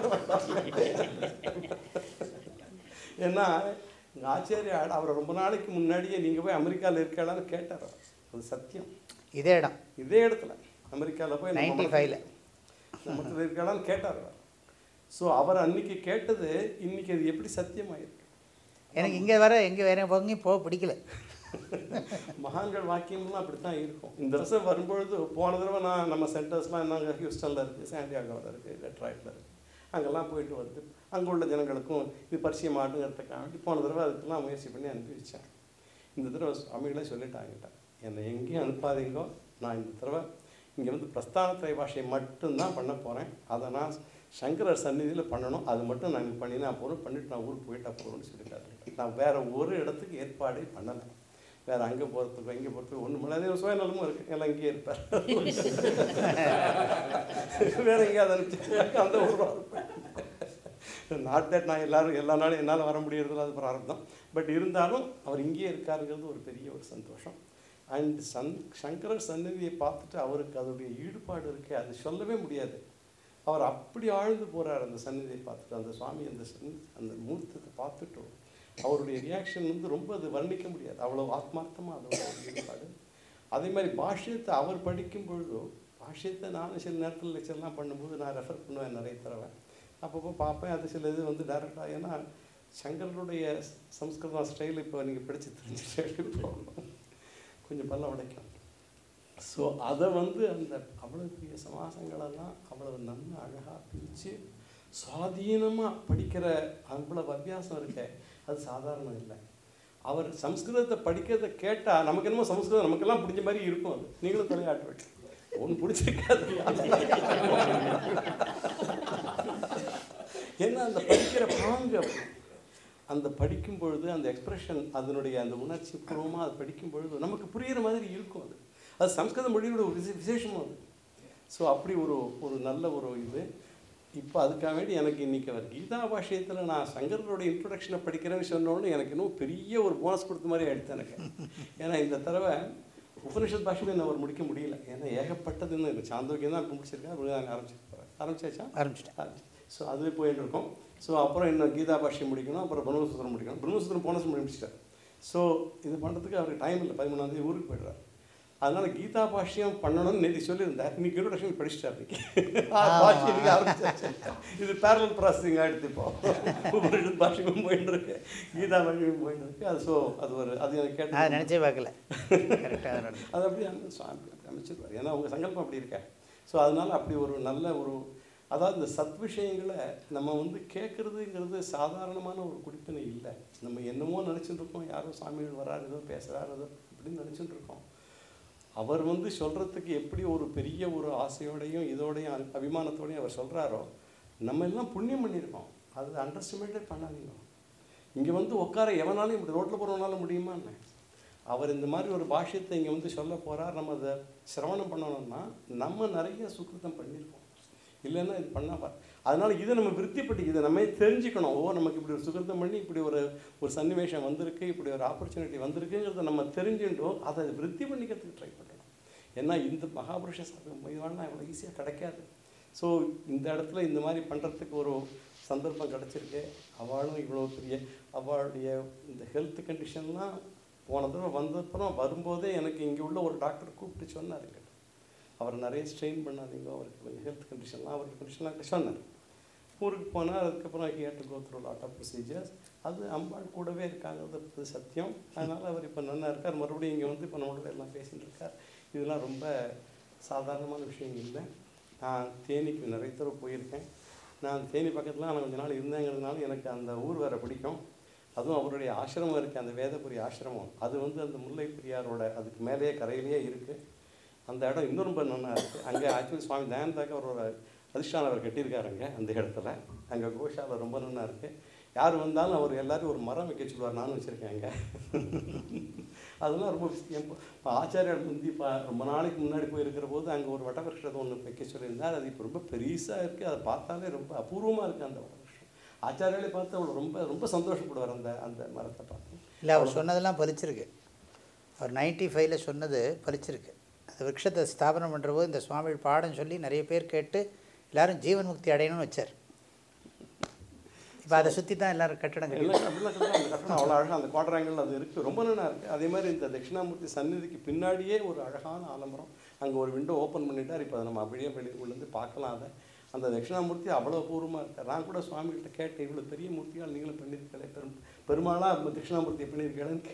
S2: ஏன்னா எங்கள் ஆச்சாரியார் அவரை ரொம்ப நாளைக்கு முன்னாடியே நீங்கள் போய் அமெரிக்காவில் இருக்கலான்னு கேட்டார் அவர். அது சத்தியம்
S1: இதே இடம்
S2: இதே இடத்துல அமெரிக்காவில் போய் நம்ம
S1: 95 ல.
S2: நம்ம மதத்துல இருக்கலான்னு கேட்டார் அவர் ஸோ அவர் அன்னைக்கு கேட்டது இன்னைக்கு அது எப்படி சத்தியமாயிருக்கு
S1: எனக்கு இங்கே வர எங்கே வேற போங்க போக பிடிக்கல
S2: மகான்கள் வாக்கியம்லாம் அப்படி தான் இருக்கும் இந்த வருஷம் வரும்பொழுது போன தடவை நான் நம்ம சென்டர்ஸ்லாம் நாங்கள் ஹியூஸ்டனில் இருக்குது சாண்டியாகோவில் இருக்குது டெட்ராய்டில் இருக்குது அங்கெல்லாம் போயிட்டு வந்து அங்கே உள்ள ஜனங்களுக்கும் இது பரிச்சயம் ஆட்டுங்கிறதுக்காக வேண்டி போன தடவை அதுக்கெல்லாம் முயற்சி பண்ணி அனுப்பி வச்சேன் இந்த தடவை சுவாமிகளே சொல்லிட்டாங்கிட்ட என்னை எங்கேயும் அனுப்பாதீங்கோ நான் இந்த தடவை இங்கே வந்து பிரஸ்தான பாஷையை மட்டும்தான் பண்ண போகிறேன் அதை நான் சங்கரர் சந்நிதியில் பண்ணணும் அது மட்டும் நான் இங்க பண்ணினா போகிறோம் பண்ணிட்டு நான் ஊருக்கு போயிட்டா போகிறோம்னு சொல்லிட்டாரு நான் வேற ஒரு இடத்துக்கு ஏற்பாடே பண்ணலை வேற அங்கே போகிறதுக்கு இங்கே போகிறதுக்கு ஒன்றும் இல்லை அதே ஒரு சுயநலமும் இருக்குது எல்லாம் இங்கேயே இருப்பார் வேற எங்கேயாவது அனுப்பிச்சு அந்த ஒரு நாட் தட் நான் எல்லாரும் எல்லா நாளும் என்னால் வர முடியறதில்ல அது பிராரப்தம் பட் இருந்தாலும் அவர் இங்கேயே இருக்காருங்கிறது ஒரு பெரிய ஒரு சந்தோஷம் அண்ட் சன் சங்கரர் சன்னதியை பார்த்துட்டு அவருக்கு அதோடைய ஈடுபாடு இருக்கு அது சொல்லவே முடியாது அவர் அப்படி ஆழ்ந்து போறார் அந்த சன்னதியை பார்த்துட்டு அந்த சுவாமி அந்த சன்னதி அந்த மூர்த்தத்தை பார்த்துட்டு அவருடைய ரியாக்ஷன் வந்து ரொம்ப அது வர்ணிக்க முடியாது அவ்வளோ ஆத்மார்த்தமாக அதோட ஒரு ஈடுபாடு அதே மாதிரி பாஷ்யத்தை அவர் படிக்கும் பொழுதோ பாஷ்யத்தை நானும் சில நேரத்தில் லெக்சர்லாம் பண்ணும்போது நான் ரெஃபர் பண்ணுவேன் நிறைய தடவை அப்பப்போ பார்ப்பேன் அது சில இது வந்து டேரெக்டாக ஏன்னா சங்கரனுடைய சம்ஸ்கிருதம் ஸ்டைல் இப்போ நீங்கள் படித்து தெரிஞ்சுட்டு இப்போ கொஞ்சம் பல்ல உடைக்கும் ஸோ அதை வந்து அந்த அவ்வளோ பெரிய சமாசங்களெல்லாம் அவ்வளவு நல்ல அழகாக பிரித்து சுவாதீனமாக படிக்கிற அவ்வளவு அபியாசம் இருக்க அது சாதாரணம் இல்லை அவர் சம்ஸ்கிருதத்தை படிக்கிறத கேட்டால் நமக்கு என்னமோ சம்ஸ்கிருதம் நமக்கெல்லாம் பிடிச்ச மாதிரி இருக்கும் அது நீங்களும் தலையாட்ட வேண்டும் ஒன்று பிடிச்சிருக்காது ஏன்னா அந்த படிக்கிற பாங்கு அப்படி. அந்த படிக்கும் பொழுது அந்த எக்ஸ்பிரஷன் அதனுடைய அந்த உணர்ச்சி பூர்வமாக அது படிக்கும் பொழுது நமக்கு புரிகிற மாதிரி இருக்கும் அது அது சம்ஸ்கிருத மொழியோட ஒரு விசே விசேஷமும் அது ஸோ அப்படி ஒரு ஒரு நல்ல ஒரு இது இப்போ அதுக்காக வேண்டி எனக்கு இன்றைக்கி அவர் கீதா பாஷ்யத்தில் நான் சங்கரனோட இன்ட்ரொடக்ஷனை படிக்கிறேன்னு சொன்னோன்னு எனக்கு இன்னும் பெரிய ஒரு போனஸ் கொடுத்த மாதிரி ஆயிடுச்சு எனக்கு ஏன்னா இந்த தடவை உபனிஷத் பாஷையை நான் அவர் முடிக்க முடியல ஏன்னா ஏகப்பட்டதுன்னு இருக்கு சாந்தோக்கியம் தான் இப்போ முடிச்சிருக்கேன் அப்படி ஆரம்பிச்சிருப்பேன் ஆரம்பிச்சாச்சா
S1: ஆரம்பிச்சிட்டேன்
S2: ஸோ அதுவே போயிட்டு இருக்கோம் ஸோ அப்புறம் இன்னும் கீதா பாஷ்யம் முடிக்கணும் அப்புறம் பிரம்மசூத்திரம் முடிக்கணும் பிரம்மசூத்திரம் போன வருஷம் முடிச்சிட்டார் ஸோ இது பண்ணுறதுக்கு அவருக்கு டைம் இல்லை பதிமூணாந்தேதி ஊருக்கு போய்டுறாரு அதனால கீதா பாஷ்யம் பண்ணணும்னு நேற்று சொல்லியிருந்தார் இன்னைக்கு இன்ட்ரோடக்ஷன் படிச்சிட்டார் இன்னைக்கு பாஷ்யம் இன்னைக்கு ஆரம்பிச்சாச்சு இது பேரல் ப்ராசஸிங் ஆகிடுது இப்போ உபனிஷத் பாஷ்யமும் போயிட்டு இருக்கு கீதா பாஷ்யமும் போயிட்டு இருக்கு அது ஸோ அது ஒரு அது எனக்கு
S1: நான்
S2: கேட்டு
S1: நினச்சே பார்க்கல கரெக்டாக நடந்து
S2: அது அப்படியே அந்த சுவாமி அப்படி அமைச்சிருப்பார் ஏன்னா அவங்க சங்கல்பம் அப்படி இருக்க ஸோ அதனால அப்படி ஒரு நல்ல ஒரு அதாவது இந்த சத் விஷயங்களை நம்ம வந்து கேட்குறதுங்கிறது சாதாரணமான ஒரு குடிப்பினை இல்லை நம்ம என்னமோ நினச்சிட்டு இருக்கோம் யாரோ சாமிகள் வராரு ஏதோ பேசுகிறாரு ஏதோ இப்படின்னு நினச்சிட்டு இருக்கோம் அவர் வந்து சொல்கிறதுக்கு எப்படி ஒரு பெரிய ஒரு ஆசையோடையும் இதோடையும் அபி- அபிமானத்தோடையும் அவர் சொல்கிறாரோ நம்ம எல்லாம் புண்ணியம் பண்ணியிருக்கோம் அது அண்டர்ஸ்டிமேட்டே பண்ணாதீங்க இங்கே வந்து உட்கார எவனாலும் இப்படி ரோட்டில் போகிறவனால முடியுமா என்ன அவர் இந்த மாதிரி ஒரு பாஷ்யத்தை இங்கே வந்து சொல்ல போகிறார் நம்ம அதை சிரவணம் பண்ணணும்னா நம்ம நிறைய சுக்கிருத்தம் பண்ணியிருக்கோம் இல்லைன்னா இது பண்ணா பார் அதனால இதை நம்ம விருத்திப்பட்டு இதை நம்ம தெரிஞ்சுக்கணும் ஓ நமக்கு இப்படி ஒரு சுகிருத்தம் பண்ணி இப்படி ஒரு ஒரு சன்னிவேஷம் வந்திருக்கு இப்படி ஒரு ஆப்பர்ச்சுனிட்டி வந்திருக்குங்கிறத நம்ம தெரிஞ்சுட்டோம் அதை விருத்தி பண்ணிக்கிறதுக்கு ட்ரை பண்ணணும் ஏன்னா இந்த மகாபுருஷ இதுவானா இவ்வளோ ஈஸியாக கிடைக்காது ஸோ இந்த இடத்துல இந்த மாதிரி பண்ணுறதுக்கு ஒரு சந்தர்ப்பம் கிடச்சிருக்கு அவளும் இவ்வளோ பெரிய அவளுடைய இந்த ஹெல்த் கண்டிஷன்லாம் போன தடவை வந்தப்புறம் வரும்போதே எனக்கு இங்கே உள்ள ஒரு டாக்டர் கூப்பிட்டு சொன்னாருங்க அவர் நிறைய ஸ்ட்ரெயின் பண்ணாதீங்க அவருக்கு கொஞ்சம் ஹெல்த் கண்டிஷன்லாம் அவருக்கு கண்டிஷன்லாம் சொன்னார் ஊருக்கு போனால் அதுக்கப்புறம் he had to go through lot of procedures அது அம்பாள் கூடவே இருக்காங்கிறது சத்தியம் அதனால் அவர் இப்போ நல்லா இருக்கார் மறுபடியும் இங்கே வந்து இப்போ நம்மளோட எல்லாம் பேசிட்டு இருக்கார் இதெல்லாம் ரொம்ப சாதாரணமான விஷயம் இல்லை நான் தேனிக்கு நிறைய தடவை போயிருக்கேன் நான் தேனி பக்கத்தில் நான் கொஞ்ச நாள் இருந்தேங்கிறதுனால எனக்கு அந்த ஊர் வேற பிடிக்கும் அதுவும் அவருடைய ஆசிரமம் இருக்குது அந்த வேதபுரி ஆசிரமம் அது வந்து அந்த முல்லை பெரியாரோட அதுக்கு மேலேயே கரையிலேயே இருக்குது அந்த இடம் இன்னும் ரொம்ப நல்லா இருக்குது அங்கே ஆக்சுவலி சுவாமி தயானந்தாக்கு அவரோட அதிர்ஷ்டானம் அவர் கட்டியிருக்காருங்க அந்த இடத்துல அங்கே கோஷாலை ரொம்ப நல்லா இருக்குது யார் வந்தாலும் அவர் எல்லாரும் ஒரு மரம் வைக்க சொல்லுவார் நானும் வச்சுருக்கேன் அங்கே அதெல்லாம் ரொம்ப விஷயம் இப்போ ஆச்சாரியார் முந்தி பா ரொம்ப நாளைக்கு முன்னாடி போயிருக்கிற போது அங்கே ஒரு வட்டவருஷத்தை ஒன்று வைக்க சொல்லியிருந்தார் அது இப்போ ரொம்ப பெருசாக இருக்குது அதை பார்த்தாலே ரொம்ப அபூர்வமாக இருக்குது அந்த வட்டவருஷம் ஆச்சாரியாலே பார்த்து அவர் ரொம்ப ரொம்ப சந்தோஷப்படுவார் அந்த அந்த மரத்தை பார்த்து
S1: இல்லை அவர் சொன்னதெல்லாம் பலிச்சிருக்கு அவர் நைன்டி ஃபைவ்ல சொன்னது பலிச்சிருக்கு அந்த விருட்சத்தை ஸ்தாபனம் பண்ணுற போது இந்த சுவாமி பாடம் சொல்லி நிறைய பேர் கேட்டு எல்லாரும் ஜீவன் முக்தி அடையணும்னு வச்சார் இப்போ அதை சுற்றி தான் எல்லாரும் கட்டடம் கட்டி
S2: எல்லாம் அப்படிலாம் கட்டடம் அந்த கட்டடம் அவ்வளோ அழகாக அந்த குவாட்ராங்கிள் அது இருக்குது ரொம்ப நல்லா இருக்குது அதே மாதிரி இந்த தட்சிணாமூர்த்தி சந்நிதிக்கு பின்னாடியே ஒரு அழகான ஆலமரம் அங்கே ஒரு விண்டோ ஓப்பன் பண்ணிட்டார் இப்போ அதை நம்ம அப்படியே வெளியிலேருந்து பார்க்கலாம் அதை அந்த தட்சிணாமூர்த்தி அவ்வளோ பூர்வமாக இருக்கார் நான் கூட சுவாமிகிட்ட கேட்டேன் இவ்வளோ பெரிய மூர்த்தியால் நீங்களும் பண்ணியிருக்கலே பெரும் பெருமாளாக தட்சிணாமூர்த்தி பண்ணியிருக்கேன்னு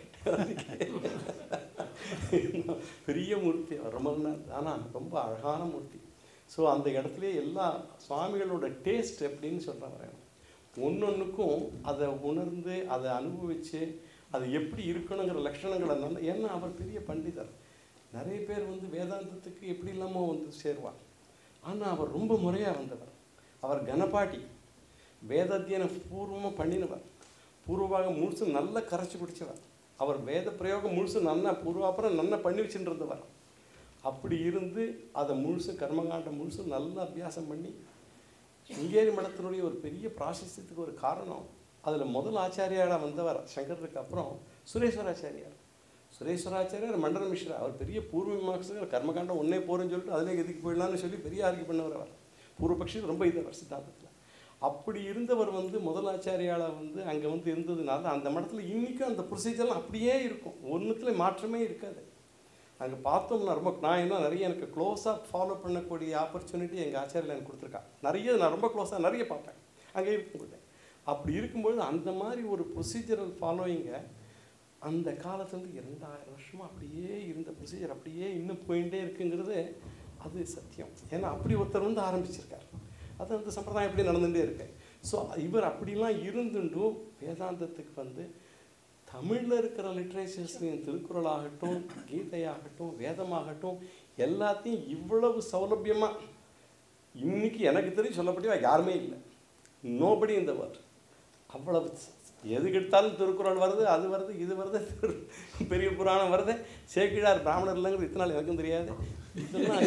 S2: கேட்டேன் பெரிய மூர்த்தி அவர் ரொம்ப நல்லா ஆனால் ரொம்ப அழகான மூர்த்தி ஸோ அந்த இடத்துலயே எல்லா சுவாமிகளோட டேஸ்ட் எப்படின்னு சொல்கிறேன் ஒன்னொன்றுக்கும் அதை உணர்ந்து அதை அனுபவித்து அது எப்படி இருக்கணுங்கிற லட்சணங்களை நல்லா ஏன்னா அவர் பெரிய பண்டிதர் நிறைய பேர் வந்து வேதாந்தத்துக்கு எப்படி இல்லாமல் வந்து சேருவார் ஆனால் அவர் ரொம்ப முறையாக வந்தவர் அவர் கனபாட்டி வேதாத்தியனம் பூர்வமாக பண்ணினவர் பூர்வமாக முழுசு நல்லா கரைச்சி குடிச்சவர் அவர் வேத பிரயோகம் முழுசு நல்லா பூர்வாப்புறம் நல்லா பண்ணி வச்சுட்டு இருந்தவர் அப்படி இருந்து அதை முழுசு கர்மகாண்டம் முழுசு நல்லா அபியாசம் பண்ணி சிங்கேரி மடத்தினுடைய ஒரு பெரிய பிராசஸ்யத்துக்கு ஒரு காரணம் அதில் முதல் ஆச்சாரியாராக வந்தவர் சங்கருக்கு அப்புறம் சுரேஸ்வராச்சாரியார் சுரேஸ்வராச்சாரியார் மண்டல மிஸ்ரா அவர் பெரிய பூர்வ மீமாசகர் கர்மகாண்டம் ஒன்னே போகிறேன்னு சொல்லிட்டு அதிலே எதுக்கு போயிடலாம்னு சொல்லி பெரிய ஆர்கி பண்ணவர் அவர் பூர்வபக்ஷி ரொம்ப இதவர் சித்தாந்தத்தில் அப்படி இருந்தவர் வந்து முதல் ஆச்சாரியால வந்து அங்கே வந்து இருந்ததுனால அந்த மடத்தில் இன்றைக்கும் அந்த ப்ரொசீஜர்லாம் அப்படியே இருக்கும் ஒன்றுத்துல மாற்றமே இருக்காது அங்கே பார்த்தோம்னா ரொம்ப நான் இன்னும் நிறைய எனக்கு க்ளோஸாக ஃபாலோ பண்ணக்கூடிய ஆப்பர்ச்சுனிட்டி எங்கள் ஆச்சாரியில் எனக்கு கொடுத்துருக்கா நிறைய நான் ரொம்ப க்ளோஸாக நிறைய பார்ப்பேன் அங்கே இருக்கும்போது அப்படி இருக்கும்பொழுது அந்த மாதிரி ஒரு ப்ரொசீஜரல் ஃபாலோயிங்கை அந்த காலத்துலேருந்து இரண்டாயிரம் வருஷமாக அப்படியே இருந்த ப்ரொசீஜர் அப்படியே இன்னும் போயிட்டே இருக்குங்கிறது அது சத்தியம் ஏன்னா அப்படி ஒருத்தர் வந்து ஆரம்பிச்சிருக்கார் அது அந்த சம்பிரதாயம் எப்படி நடந்துகிட்டே இருக்கு ஸோ இவர் அப்படிலாம் இருந்துட்டும் வேதாந்தத்துக்கு வந்து தமிழில் இருக்கிற லிட்ரேச்சர்ஸ்லையும் திருக்குறள் ஆகட்டும் கீதையாகட்டும் வேதமாகட்டும் எல்லாத்தையும் இவ்வளவு சௌலபியமாக இன்னைக்கு எனக்கு தெரிஞ்சு சொல்லப்படியா யாருமே இல்லை நோபடி இந்த வேர்ட் அவ்வளவு எதுக்கு எடுத்தாலும் திருக்குறள் வருது அது வருது இது வருது திரு- பெரிய புராணம் வருது சேக்கிழார் பிராமணர் இல்லைங்கிறது இத்தனை நாள் எனக்கும் தெரியாது இதெல்லாம்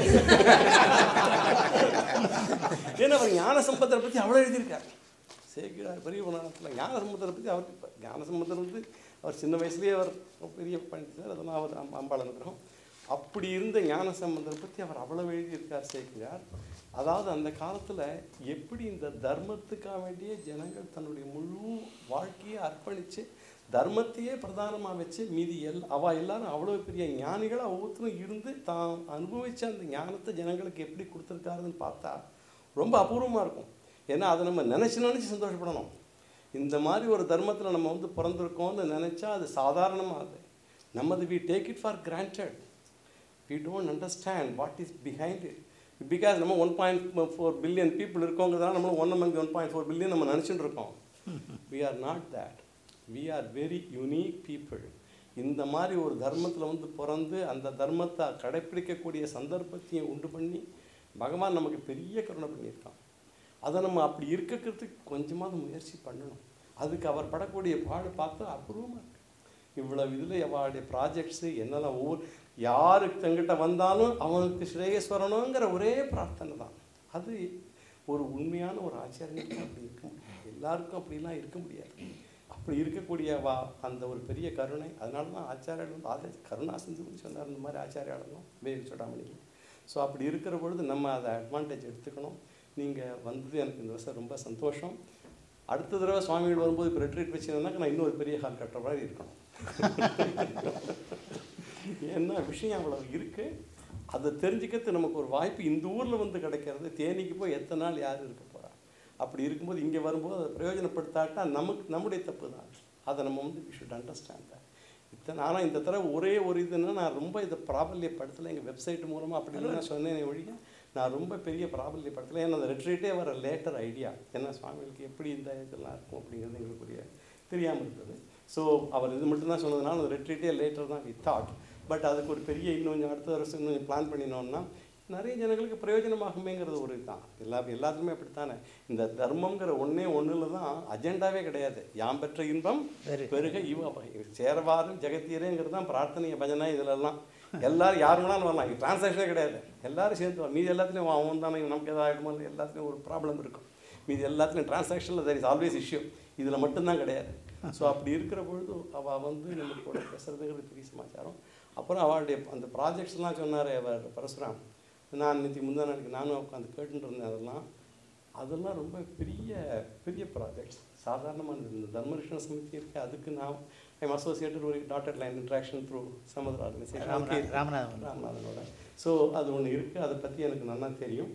S2: ஏன்னா அவர் ஞான சம்பந்தரை பற்றி அவ்வளோ எழுதியிருக்காரு சேக்கிழார் பெரிய புராணத்தில் ஞான சம்பந்தரை பற்றி அவருக்கு இப்ப ஞான சம்பந்தர் வந்து அவர் சின்ன வயசுலேயே அவர் பெரிய பண்டிதர் அதெல்லாம் அவர் அம்ப- அம்பாள் அனுகிரகம் அப்படி இருந்த ஞான சம்பந்தரை பற்றி அவர் அவ்வளோ எழுதியிருக்கார் சேக்கிழார் அதாவது அந்த காலத்தில் எப்படி இந்த தர்மத்துக்காக வேண்டிய ஜனங்கள் தன்னுடைய முழு வாழ்க்கையை அர்ப்பணித்து தர்மத்தையே பிரதானமாக வச்சு மீதி எல் அவ எல்லாரும் அவ்வளோ பெரிய ஞானிகளாக ஒவ்வொருத்தரும் இருந்து தான் அனுபவிச்ச அந்த ஞானத்தை ஜனங்களுக்கு எப்படி கொடுத்துருக்காருன்னு பார்த்தா ரொம்ப அபூர்வமாக இருக்கும் ஏன்னா அதை நம்ம நினச்சி நினச்சி சந்தோஷப்படணும் இந்த மாதிரி ஒரு தர்மத்தில் நம்ம வந்து பிறந்திருக்கோம்னு நினச்சா அது சாதாரணமாகுது நம்மது we take it for granted we don't understand what is behind it because நம்ம one point four billion people இருக்கோங்கிறதால நம்ம one among one point four billion நம்ம நினச்சிட்டு இருக்கோம் we are not that we are very unique people இந்த மாதிரி ஒரு தர்மத்தில் வந்து பிறந்து அந்த தர்மத்தை கடைப்பிடிக்கக்கூடிய சந்தர்ப்பத்தையும் உண்டு பண்ணி பகவான் நமக்கு பெரிய கருணை பண்ணியிருக்கான் அதை நம்ம அப்படி இருக்கிறதுக்கு கொஞ்சமாவது முயற்சி பண்ணணும் அதுக்கு அவர் படக்கூடிய பாடு பார்த்தா அபூர்வமாக இருக்கு இவ்வளவு இதில் அவளுடைய ப்ராஜெக்ட்ஸு என்னெல்லாம் ஒவ்வொரு யாருக்கு தங்கிட்ட வந்தாலும் அவனுக்கு ஸ்ரேயஸ் வரணுங்கிற ஒரே பிரார்த்தனை தான் அது ஒரு உண்மையான ஒரு ஆச்சாரியனுக்கு அப்படி இருக்க முடியாது எல்லாருக்கும் அப்படிலாம் இருக்க முடியாது அப்படி இருக்கக்கூடிய வா அந்த ஒரு பெரிய கருணை அதனால தான் ஆச்சாரியால் வந்து ஆச்சாரிய கருணா சிந்துன்னு சொன்னார் இந்த மாதிரி ஆச்சாரியாலும் வேறு சொடாமணிக்கு ஸோ அப்படி இருக்கிற பொழுது நம்ம அதை அட்வான்டேஜ் எடுத்துக்கணும் நீங்கள் வந்தது எனக்கு இந்த வருஷம் ரொம்ப சந்தோஷம் அடுத்த தடவை சுவாமிகள் வரும்போது இப்போ ரெட்ரீட் வச்சுருந்தாக்க நான் இன்னொரு பெரிய ஹால் கட்டுற மாதிரி இருக்கணும் ஏன்னா விஷயம் அவ்வளவு இருக்கு அதை தெரிஞ்சுக்கிறது நமக்கு ஒரு வாய்ப்பு இந்த ஊரில் வந்து கிடைக்கிறது தேனிக்கு போய் எத்தனை நாள் யார் இருக்க போறா அப்படி இருக்கும்போது இங்கே வரும்போது அதை பிரயோஜனப்படுத்தாட்டா நமக்கு நம்முடைய தப்பு தான் அதை நம்ம வந்து வி ஷுட் அண்டர்ஸ்டாண்ட் இத்தனை ஆனால் இந்த தடவை ஒரே ஒரு இதுன்னா நான் ரொம்ப இதை பிராபல்யப்படுத்தலை எங்கள் வெப்சைட் மூலமாக அப்படி நான் சொன்னேனே ஒழிய நான் ரொம்ப பெரிய பிராபல்யப்படுத்தலை ஏன்னா அந்த ரெட்ரீட்டே வர லேட்டர் ஐடியா என்ன சுவாமிகளுக்கு எப்படி இந்த இதெல்லாம் இருக்கும் அப்படிங்கிறது எங்களுக்குரிய தெரியாமல் இருந்தது ஸோ அவர் இது மட்டும் தான் சொன்னதுனால அந்த ரெட்ரீட்டே லேட்டர் தான் வி தாட் பட் அதுக்கு ஒரு பெரிய இன்னும் கொஞ்சம் அடுத்த வருஷம் இன்னும் கொஞ்சம் பிளான் பண்ணினோம்னா நிறைய ஜனங்களுக்கு பிரயோஜனமாகுமேங்கிறது ஒரு இதுதான் எல்லா எல்லாத்துக்குமே அப்படித்தானே இந்த தர்மங்கிற ஒண்ணே ஒண்ணுல தான் அஜெண்டாவே கிடையாது யாம் பெற்ற இன்பம்
S1: Very
S2: பெருக இவ சேரவாரும் ஜெகத்தீரேங்கிறது தான் பிரார்த்தனை பஜனை இதுலெல்லாம் எல்லாரும் யார் வேணாலும் வரலாம் இது டிரான்சாக்ஷனே கிடையாது எல்லாரும் சேர்ந்து வரலாம் மீதி எல்லாத்துலேயும் அவன் தானே நமக்கு எதாவது ஆகிடுமோ எல்லாத்துலேயும் ஒரு ப்ராப்ளம் இருக்கும் மீதி எல்லாத்துலேயும் டிரான்சாக்ஷனில் தெர் இஸ் ஆல்வேஸ் இஷ்யூ இதில் மட்டும்தான் கிடையாது ஸோ அப்படி இருக்கிற பொழுது அவள் வந்து நம்ம கூட பேசுறதுங்கிறது பெரிய சமாச்சாரம் அப்புறம் அவளுடைய அந்த ப்ராஜெக்ட்ஸ்லாம் சொன்னார் அவர் பரசுராம் நான் நேற்று முந்தா நாளைக்கு நானும் உட்காந்து கேட்டுட்டு இருந்தேன் அதெல்லாம் அதெல்லாம் ரொம்ப பெரிய பெரிய ப்ராஜெக்ட்ஸ் சாதாரணமானது இந்த தர்மரிஷன சமிதி இருக்கு அதுக்கு நான் ஐம் அசோசியேட்டட் ஒரு dotted line interaction through Samudra organization
S1: Ramanatha Ramanathan
S2: ராமநாதனோட ஸோ அது ஒன்று இருக்குது அதை பற்றி எனக்கு நல்லா தெரியும்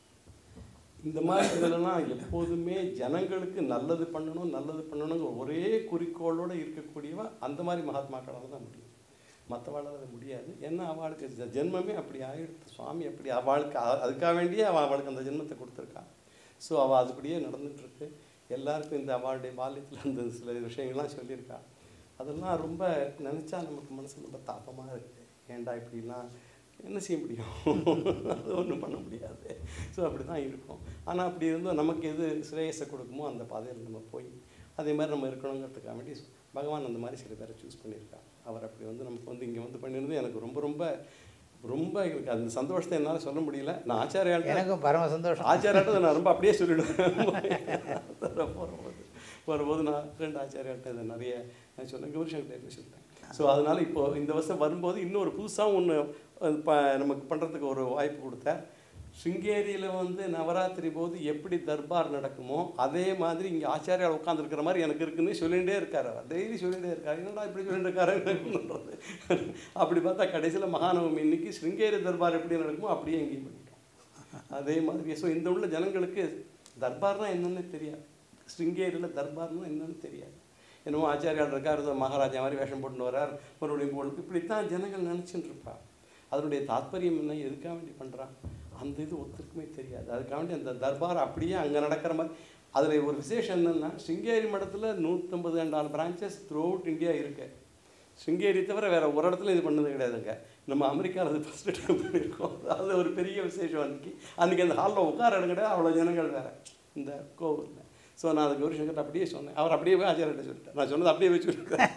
S2: இந்த மாதிரி இதெல்லாம் எப்போதுமே ஜனங்களுக்கு நல்லது பண்ணணும் நல்லது பண்ணணுங்கிற ஒரே குறிக்கோளோடு இருக்கக்கூடியவ அந்த மாதிரி மகாத்மாக்களால் தான் முடியும் மற்றவாளால் அது முடியாது ஏன்னா அவளுக்கு ஜ- ஜென்மமே அப்படி ஆயிடுத்து சுவாமி அப்படி அவளுக்கு அ- அதுக்காக வேண்டியே அவள் அவளுக்கு அந்த ஜென்மத்தை கொடுத்துருக்கா ஸோ அவள் அதுபடியே நடந்துட்டுருக்கு எல்லாருக்கும் இந்த அவளுடைய பால்யத்தில் இருந்த சில விஷயங்கள்லாம் சொல்லியிருக்கா அதெல்லாம் ரொம்ப நினச்சா நமக்கு மனசு ரொம்ப தாபமாக இருக்குது ஏன்டா இப்படிலாம் என்ன செய்ய முடியும் அது ஒன்றும் பண்ண முடியாது ஸோ அப்படி தான் இருக்கும் ஆனால் அப்படி இருந்தும் நமக்கு எது சிரேயஸை கொடுக்குமோ அந்த பாதையில் நம்ம போய் அதே மாதிரி நம்ம இருக்கணுங்கிறதுக்காக வேண்டி பகவான் அந்த மாதிரி சில பேரை சூஸ் பண்ணியிருக்கா அவர் அப்படி வந்து நமக்கு வந்து இங்கே வந்து பண்ணியிருந்து எனக்கு ரொம்ப ரொம்ப ரொம்ப எனக்கு அந்த சந்தோஷத்தை என்னால் சொல்ல முடியல நான் ஆச்சாரியால்
S1: எனக்கும் பரம சந்தோஷம்
S2: ஆச்சாரியாட்ட நான் ரொம்ப அப்படியே சொல்லிவிடுவேன் போகும்போது வரும்போது நான் ரெண்டு ஆச்சாரியாட்ட இதை நிறைய நான் சொன்னேன் கௌரிசங்கர் சொல்லிட்டேன் ஸோ அதனால இப்போ இந்த வருஷம் வரும்போது இன்னொரு புதுசாக ஒன்று ப நமக்கு பண்ணுறதுக்கு ஒரு வாய்ப்பு கொடுத்தார் சிங்கேரியில் வந்து நவராத்திரி போது எப்படி தர்பார் நடக்குமோ அதே மாதிரி இங்கே ஆச்சாரியால் உட்காந்துருக்கிற மாதிரி எனக்கு இருக்குன்னு சொல்லிகிட்டே இருக்கார் அவர் டெய்லி சொல்லிகிட்டே இருக்கார் என்னடா இப்படி சொல்லிட்டு இருக்காருன்றது அப்படி பார்த்தா கடைசியில் மகாநவமி இன்னைக்கு சிருங்கேரி தர்பார் எப்படி நடக்குமோ அப்படியே எங்கேயும் பண்ணிட்டோம் அதே மாதிரி ஸோ இந்த உள்ள ஜனங்களுக்கு தர்பார்னா என்னன்னு தெரியாது ஸ்ருங்கேரியில் தர்பார்னா என்னன்னு தெரியாது என்னமோ ஆச்சாரியால் இருக்கார் ஏதோ மகாராஜா மாதிரி வேஷம் போட்டுன்னு வரார் மறுபடியும் போட்டு இப்படித்தான் ஜனங்கள் நினச்சிட்டு இருப்பா அதனுடைய தாத்பரியம் என்ன எதுக்காக வேண்டி பண்ணுறான் அந்த இது ஒருத்தருக்குமே தெரியாது அதுக்காக வேண்டி அந்த தர்பார் அப்படியே அங்கே நடக்கிற மாதிரி அதில் ஒரு விசேஷம் என்னென்னா சிங்கேரி மடத்தில் நூற்றம்பது ரெண்டாலு பிரான்ச்சஸ் த்ரூ அவுட் இந்தியா இருக்கு சிங்கேரி தவிர வேற ஒரு இடத்துல இது பண்ணது கிடையாதுங்க நம்ம அமெரிக்காவில் அது ஃபஸ்ட்டு டைம் பண்ணியிருக்கோம் அது ஒரு பெரிய விசேஷம் அன்றைக்கி அன்றைக்கி அந்த ஹாலில் உட்கார இடம் கிடையாது அவ்வளோ ஜனங்கள் வேறு இந்த கோவிலில் ஸோ நான் அதுக்கு ஒரு சங்கர் அப்படியே சொன்னேன் அவர் அப்படியே போய் ஆச்சாரியிட்ட சொல்லிட்டேன் நான் சொன்னது அப்படியே வச்சு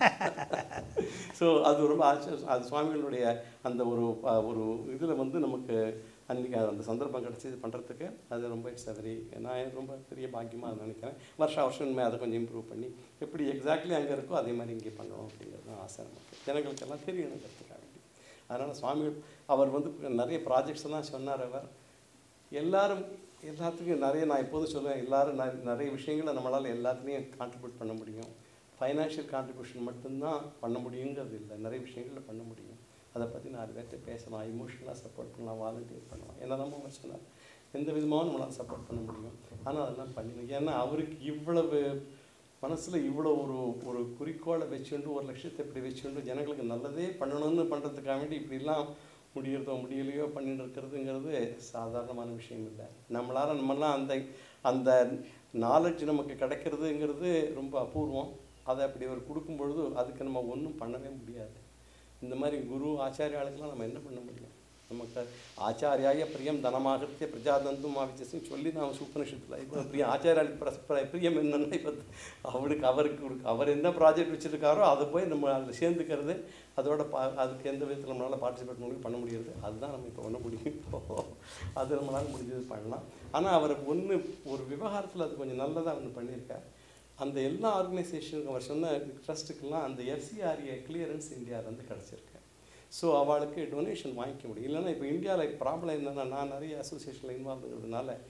S2: ஸோ அது ரொம்ப ஆச்சரியம் அது சுவாமிகளுடைய அந்த ஒரு அஹ், ஒரு இதில் வந்து நமக்கு அன்றைக்கி அந்த சந்தர்ப்பம் கிடச்சி இது பண்ணுறதுக்கு அது ரொம்ப இட்ஸ் வெரி நான் ரொம்ப பெரிய பாக்கியமாக நினைக்கிறேன் வருஷம் வருஷம் இனிமேல் அதை கொஞ்சம் இம்ப்ரூவ் பண்ணி எப்படி எக்ஸாக்ட்லி அங்கே இருக்கோ அதே மாதிரி இங்கே பண்ணணும் அப்படிங்கிறது தான் ஆசை நமக்கு ஜனங்களுக்கெல்லாம் தெரியணுங்கிறதுக்காக வேண்டி அதனால் சுவாமிகள் அவர் வந்து நிறைய ப்ராஜெக்ட்ஸ் எல்லாம் சொன்னார் அவர் எல்லாரும் எல்லாத்துக்கும் நிறைய நான் எப்போதும் சொல்லுவேன் எல்லாரும் நிறைய நிறைய விஷயங்களை நம்மளால் எல்லாத்துலேயும் கான்ட்ரிபியூட் பண்ண முடியும் ஃபைனான்ஷியல் கான்ட்ரிபியூஷன் மட்டும்தான் பண்ண முடியுங்கிறது இல்லை நிறைய விஷயங்களில் பண்ண முடியும் அதை பற்றி நாலு பேர்கிட்ட பேசலாம் இமோஷனலாக சப்போர்ட் பண்ணலாம் வாலண்டியர் பண்ணலாம் என்னெல்லாமோ அவர் சொன்னார் எந்த விதமாகவும் நம்மளால் சப்போர்ட் பண்ண முடியும் ஆனால் அதெல்லாம் பண்ணிடணும் ஏன்னா அவருக்கு இவ்வளவு மனசில் இவ்வளோ ஒரு ஒரு குறிக்கோளை வச்சுண்டு ஒரு லட்சத்தை இப்படி வச்சுண்டு ஜனங்களுக்கு நல்லதே பண்ணணும்னு பண்ணுறதுக்காக வேண்டி இப்படிலாம் முடியறதோ முடியலையோ பண்ணிட்டு இருக்கிறதுங்கிறது சாதாரணமான விஷயம் இல்லை நம்மளால் நம்மலாம் அந்த அந்த நாலேஜ் நமக்கு கிடைக்கிறதுங்கிறது ரொம்ப அபூர்வம் அதை அப்படி அவர் கொடுக்கும் பொழுது அதுக்கு நம்ம ஒன்றும் பண்ணவே முடியாது இந்த மாதிரி குரு ஆச்சாரியாளுக்கெல்லாம் நம்ம என்ன பண்ண முடியும் நமக்கு ஆச்சாரியாய பிரியம் தனமாகத்தே பிரஜாதந்தும் ஆவிச்சஸ்ன்னு சொல்லி நான் சுப்பனிஷத்தில் இப்போ பிரியம் ஆச்சாரியாளுக்கு பரஸ்பர பிரியம் என்னன்னா இப்போ அவருக்கு அவருக்கு கொடுக்க- அவர் என்ன ப்ராஜெக்ட் வச்சுருக்காரோ அதை போய் நம்ம அதில் சேர்ந்துக்கிறது அதோட பா அதுக்கு எந்த விதத்தில் நம்மளால் பார்ட்டிசிபேட் பண்ண முடியும் பண்ண முடியாது அதுதான் நம்ம இப்போ பண்ண முடியும் இப்போ அது நம்மளால் முடிஞ்சது பண்ணலாம் ஆனால் அவர் ஒன்று ஒரு விவகாரத்தில் அது கொஞ்சம் நல்லதாக ஒன்று பண்ணியிருக்கார் அந்த எல்லா ஆர்கனைசேஷனுக்கும் அவர் சொன்ன ட்ரஸ்ட்டுக்கெல்லாம் அந்த எஃப்சிஆர்ஏ கிளியரன்ஸ் இந்தியாவிலேருந்து கிடச்சிருக்கு ஸோ அவளுக்கு டொனேஷன் வாங்கிக்க முடியும் இல்லைன்னா இப்போ இந்தியாவில் ப்ராப்ளம் என்னென்னா நான் நிறைய அசோசியேஷனில் இன்வால்வ்ங்கிறதுனால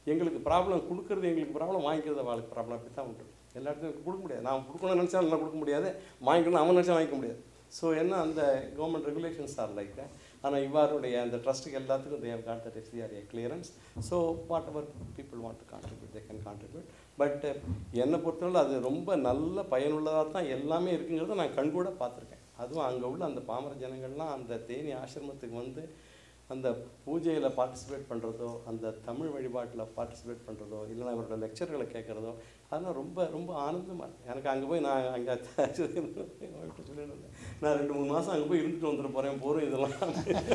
S2: எங்களுக்கு ப்ராப்ளம் கொடுக்குறது எங்களுக்கு ப்ராப்ளம் வாங்கிக்கிறத வாழ்க்கை ப்ராப்ளம் அப்படி தான் உண்டு எல்லா இடத்துலையும் கொடுக்க முடியாது நான் கொடுக்கணும்னு நினச்சா நல்லா கொடுக்க முடியாது வாங்கிக்கணும் அவன் நினச்சா வாங்கிக்க முடியாது ஸோ என்ன அந்த கவர்மெண்ட் ரெகுலேஷன்ஸ் ஆர் லைக் ஆனால் இவ்வாறுடைய அந்த ட்ரஸ்ட்டுக்கு எல்லாத்துக்கும் they've got that FCR clearance so whatever people want to contribute they can contribute but என்னை பொறுத்தவரை அது ரொம்ப நல்ல பயனுள்ளதாக தான் எல்லாமே இருக்குங்கிறத நான் கண்கூட பார்த்துருக்கேன் அதுவும் அங்கே உள்ள அந்த பாமர ஜனங்கள்லாம் அந்த தேனி ஆசிரமத்துக்கு வந்து அந்த பூஜையில் பார்ட்டிசிபேட் பண்ணுறதோ அந்த தமிழ் வழிபாட்டில் பார்ட்டிசிபேட் பண்ணுறதோ இல்லைன்னா அவரோட லெக்சர்களை கேட்குறதோ அதெல்லாம் ரொம்ப ரொம்ப ஆனந்தமாக இருக்கு எனக்கு அங்கே போய் நான் அங்கே சொல்லிட்டு இருந்தேன் நான் ரெண்டு மூணு மாதம் அங்கே போய் இருந்துட்டு வந்துட போகிறேன் போகிறோம் இதெல்லாம்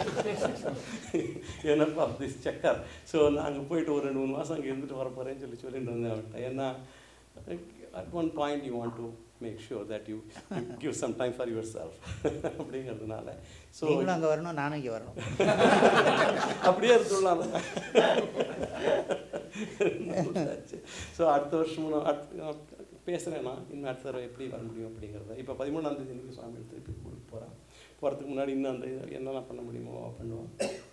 S2: என்னப்பா திஸ் செக்கர் ஸோ நான் அங்கே போயிட்டு ஒரு ரெண்டு மூணு மாதம் அங்கே இருந்துட்டு வர போகிறேன்னு சொல்லி சொல்லிட்டு இருந்தேன் அவன்கிட்ட ஏன்னா at one point you want to make sure that you give some time for yourself அப்படிங்கிறதுனால ஸோ
S1: நீங்களும் அங்கே வரணும் நானும் இங்கே வரணும்
S2: அப்படியே இருந்துடலாம் ஸோ அடுத்த வருஷமும் நான் அடுத்த பேசுகிறேன் நான் இன்னும் அடுத்த தடவை எப்படி வர முடியும் அப்படிங்கிறத இப்போ பதிமூணாம் தேதி இன்னைக்கு சுவாமி திருப்பி கொடுக்க போகிறேன் போகிறதுக்கு முன்னாடி இன்னும் அந்த இது என்னெல்லாம் பண்ண முடியுமோ பண்ணுவோம்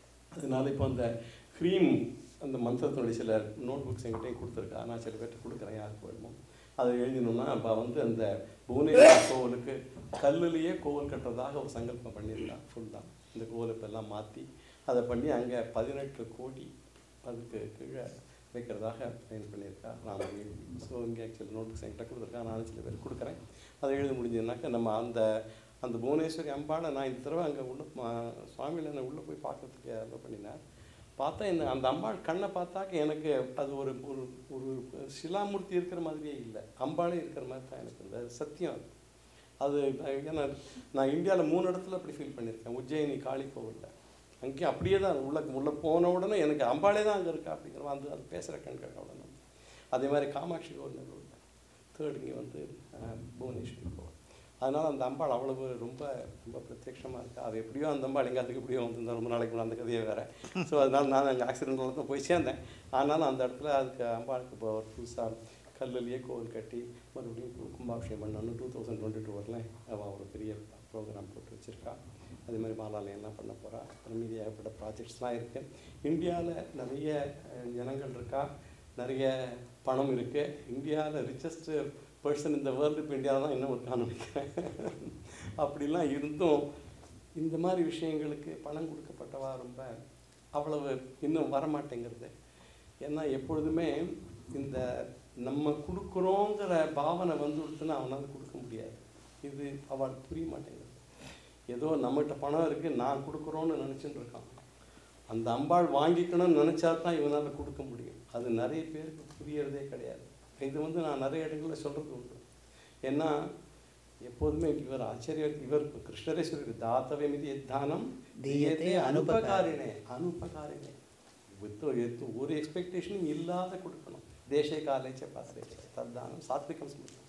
S2: அதனால இப்போ அந்த க்ரீம் அந்த மந்திரத்தினுடைய சில நோட் புக்ஸ் எங்கிட்டையும் கொடுத்துருக்கா நான் சில பேர்ட்ட கொடுக்குறேன் யாருக்கு வேணுமோ அதை எழுதினோம்னா அப்போ வந்து அந்த புவனேஸ்வர் கோவிலுக்கு கல்லுலேயே கோவில் கட்டுறதாக ஒரு சங்கல்பம் பண்ணியிருக்கான் ஃபுல்லாக இந்த கோவில் இப்போ எல்லாம் மாற்றி அதை பண்ணி அங்கே பதினெட்டு கோடி அதுக்கு கீழே வைக்கிறதாக பிளான் பண்ணியிருக்கா நான் ஸோ இங்கே ஆக்சுவலி நோட்ஸ் என்கிட்ட கொடுத்துருக்கா நானும் சில பேர் கொடுக்குறேன் அதை எழுத முடிஞ்சதுனாக்கா நம்ம அந்த அந்த புவனேஸ்வரி அம்பாளை நான் இந்த தடவை அங்கே உள்ள மா- சுவாமியில் என்னை உள்ளே போய் பார்க்கறதுக்கு அலோ பண்ணினார் பார்த்தா இந்த அந்த அம்பாள் கண்ணை பார்த்தாக்க எனக்கு அது ஒரு ஒரு ஒரு சிலாமூர்த்தி இருக்கிற மாதிரியே இல்லை அம்பாளே இருக்கிற மாதிரி தான் எனக்கு இந்த சத்தியம் அது அது ஏன்னா நான் இந்தியாவில் மூணு இடத்துல அப்படி ஃபீல் பண்ணியிருக்கேன் உஜ்ஜயினி காளி கோவிலில் அங்கேயும் அப்படியே தான் உள்ள உள்ள போன உடனே எனக்கு அம்பாளே தான் அங்கே இருக்கா அப்படிங்கிற மாதிரி அது பேசுகிற கண்கள் உடனே அதே மாதிரி காமாட்சி கோவில் நல்லூரில் தேர்ட் இங்கே வந்து அஹ், புவனேஸ்வரி கோவில் அதனால் அந்த அம்பாள் அவ்வளவு ரொம்ப ரொம்ப பிரத்யட்சமாக இருக்கா அது எப்படியோ அந்த அம்பாள் எங்கே அதுக்கு எப்படியோ வந்து ரொம்ப நாளைக்கு முன்னாடி அந்த கதையே வேறு ஸோ அதனால் நான் அங்கே ஆக்சிடென்ட்டில் தான் போய் சேர்ந்தேன் ஆனாலும் அந்த இடத்துல அதுக்கு அம்பாளுக்கு இப்போ ஒரு புதுசாக கல்லுலேயே கோவில் கட்டி மறுபடியும் கு- கும்பாபிஷேகம் பண்ணணும் டூ தௌசண்ட் டுவெண்ட்டி டூ வரல அவள் ஒரு பெரிய ப்ரோக்ராம் போட்டு வச்சுருக்கா அதே மாதிரி மாலாலயம்லாம் பண்ண போகிறா அப்புறம் மீதி ஏகப்பட்ட ப்ராஜெக்ட்ஸ்லாம் இருக்குது இந்தியாவில் நிறைய அஹ், ஜனங்கள் இருக்கா நிறைய பணம் இருக்குது இந்தியாவில் ரிச்சஸ்ட் பர்சன் இந்த வேர்ல்டு இப்போ இந்தியாவில் தான் இன்னும் இருக்கான்னு நினைக்கிறேன் அப்படிலாம் இருந்தும் இந்த மாதிரி விஷயங்களுக்கு பணம் கொடுக்கப்பட்டவா ரொம்ப அவ்வளவு இன்னும் வரமாட்டேங்கிறது ஏன்னா எப்பொழுதுமே இந்த நம்ம கொடுக்குறோங்கிற பாவனை வந்துடுத்துன்னா அவனால் கொடுக்க முடியாது இது அவளுக்கு புரிய மாட்டேங்குது ஏதோ நம்மகிட்ட பணம் இருக்குது நான் கொடுக்குறோன்னு நினச்சிட்டு இருக்கான் அந்த அம்பாள் வாங்கிக்கணும்னு நினச்சா தான் இவனால் கொடுக்க முடியும் அது நிறைய பேருக்கு புரியறதே கிடையாது இது வந்து நான் நிறைய இடங்களில் சொல்கிறது உண்டு ஏன்னா எப்போதுமே இவர் ஆச்சரிய இவர் கிருஷ்ணரே சொல்லி தாத்தவமிதி தானம்
S1: தீயதே
S2: அனுபகாரினே அனுபகாரினே வித் எத் ஒரு எக்ஸ்பெக்டேஷனும் இல்லாத கொடுக்கணும் தேசே காலேச்ச பாத்திரேச்ச தத்தானம் சாத்விகம் ஸ்மிருதம்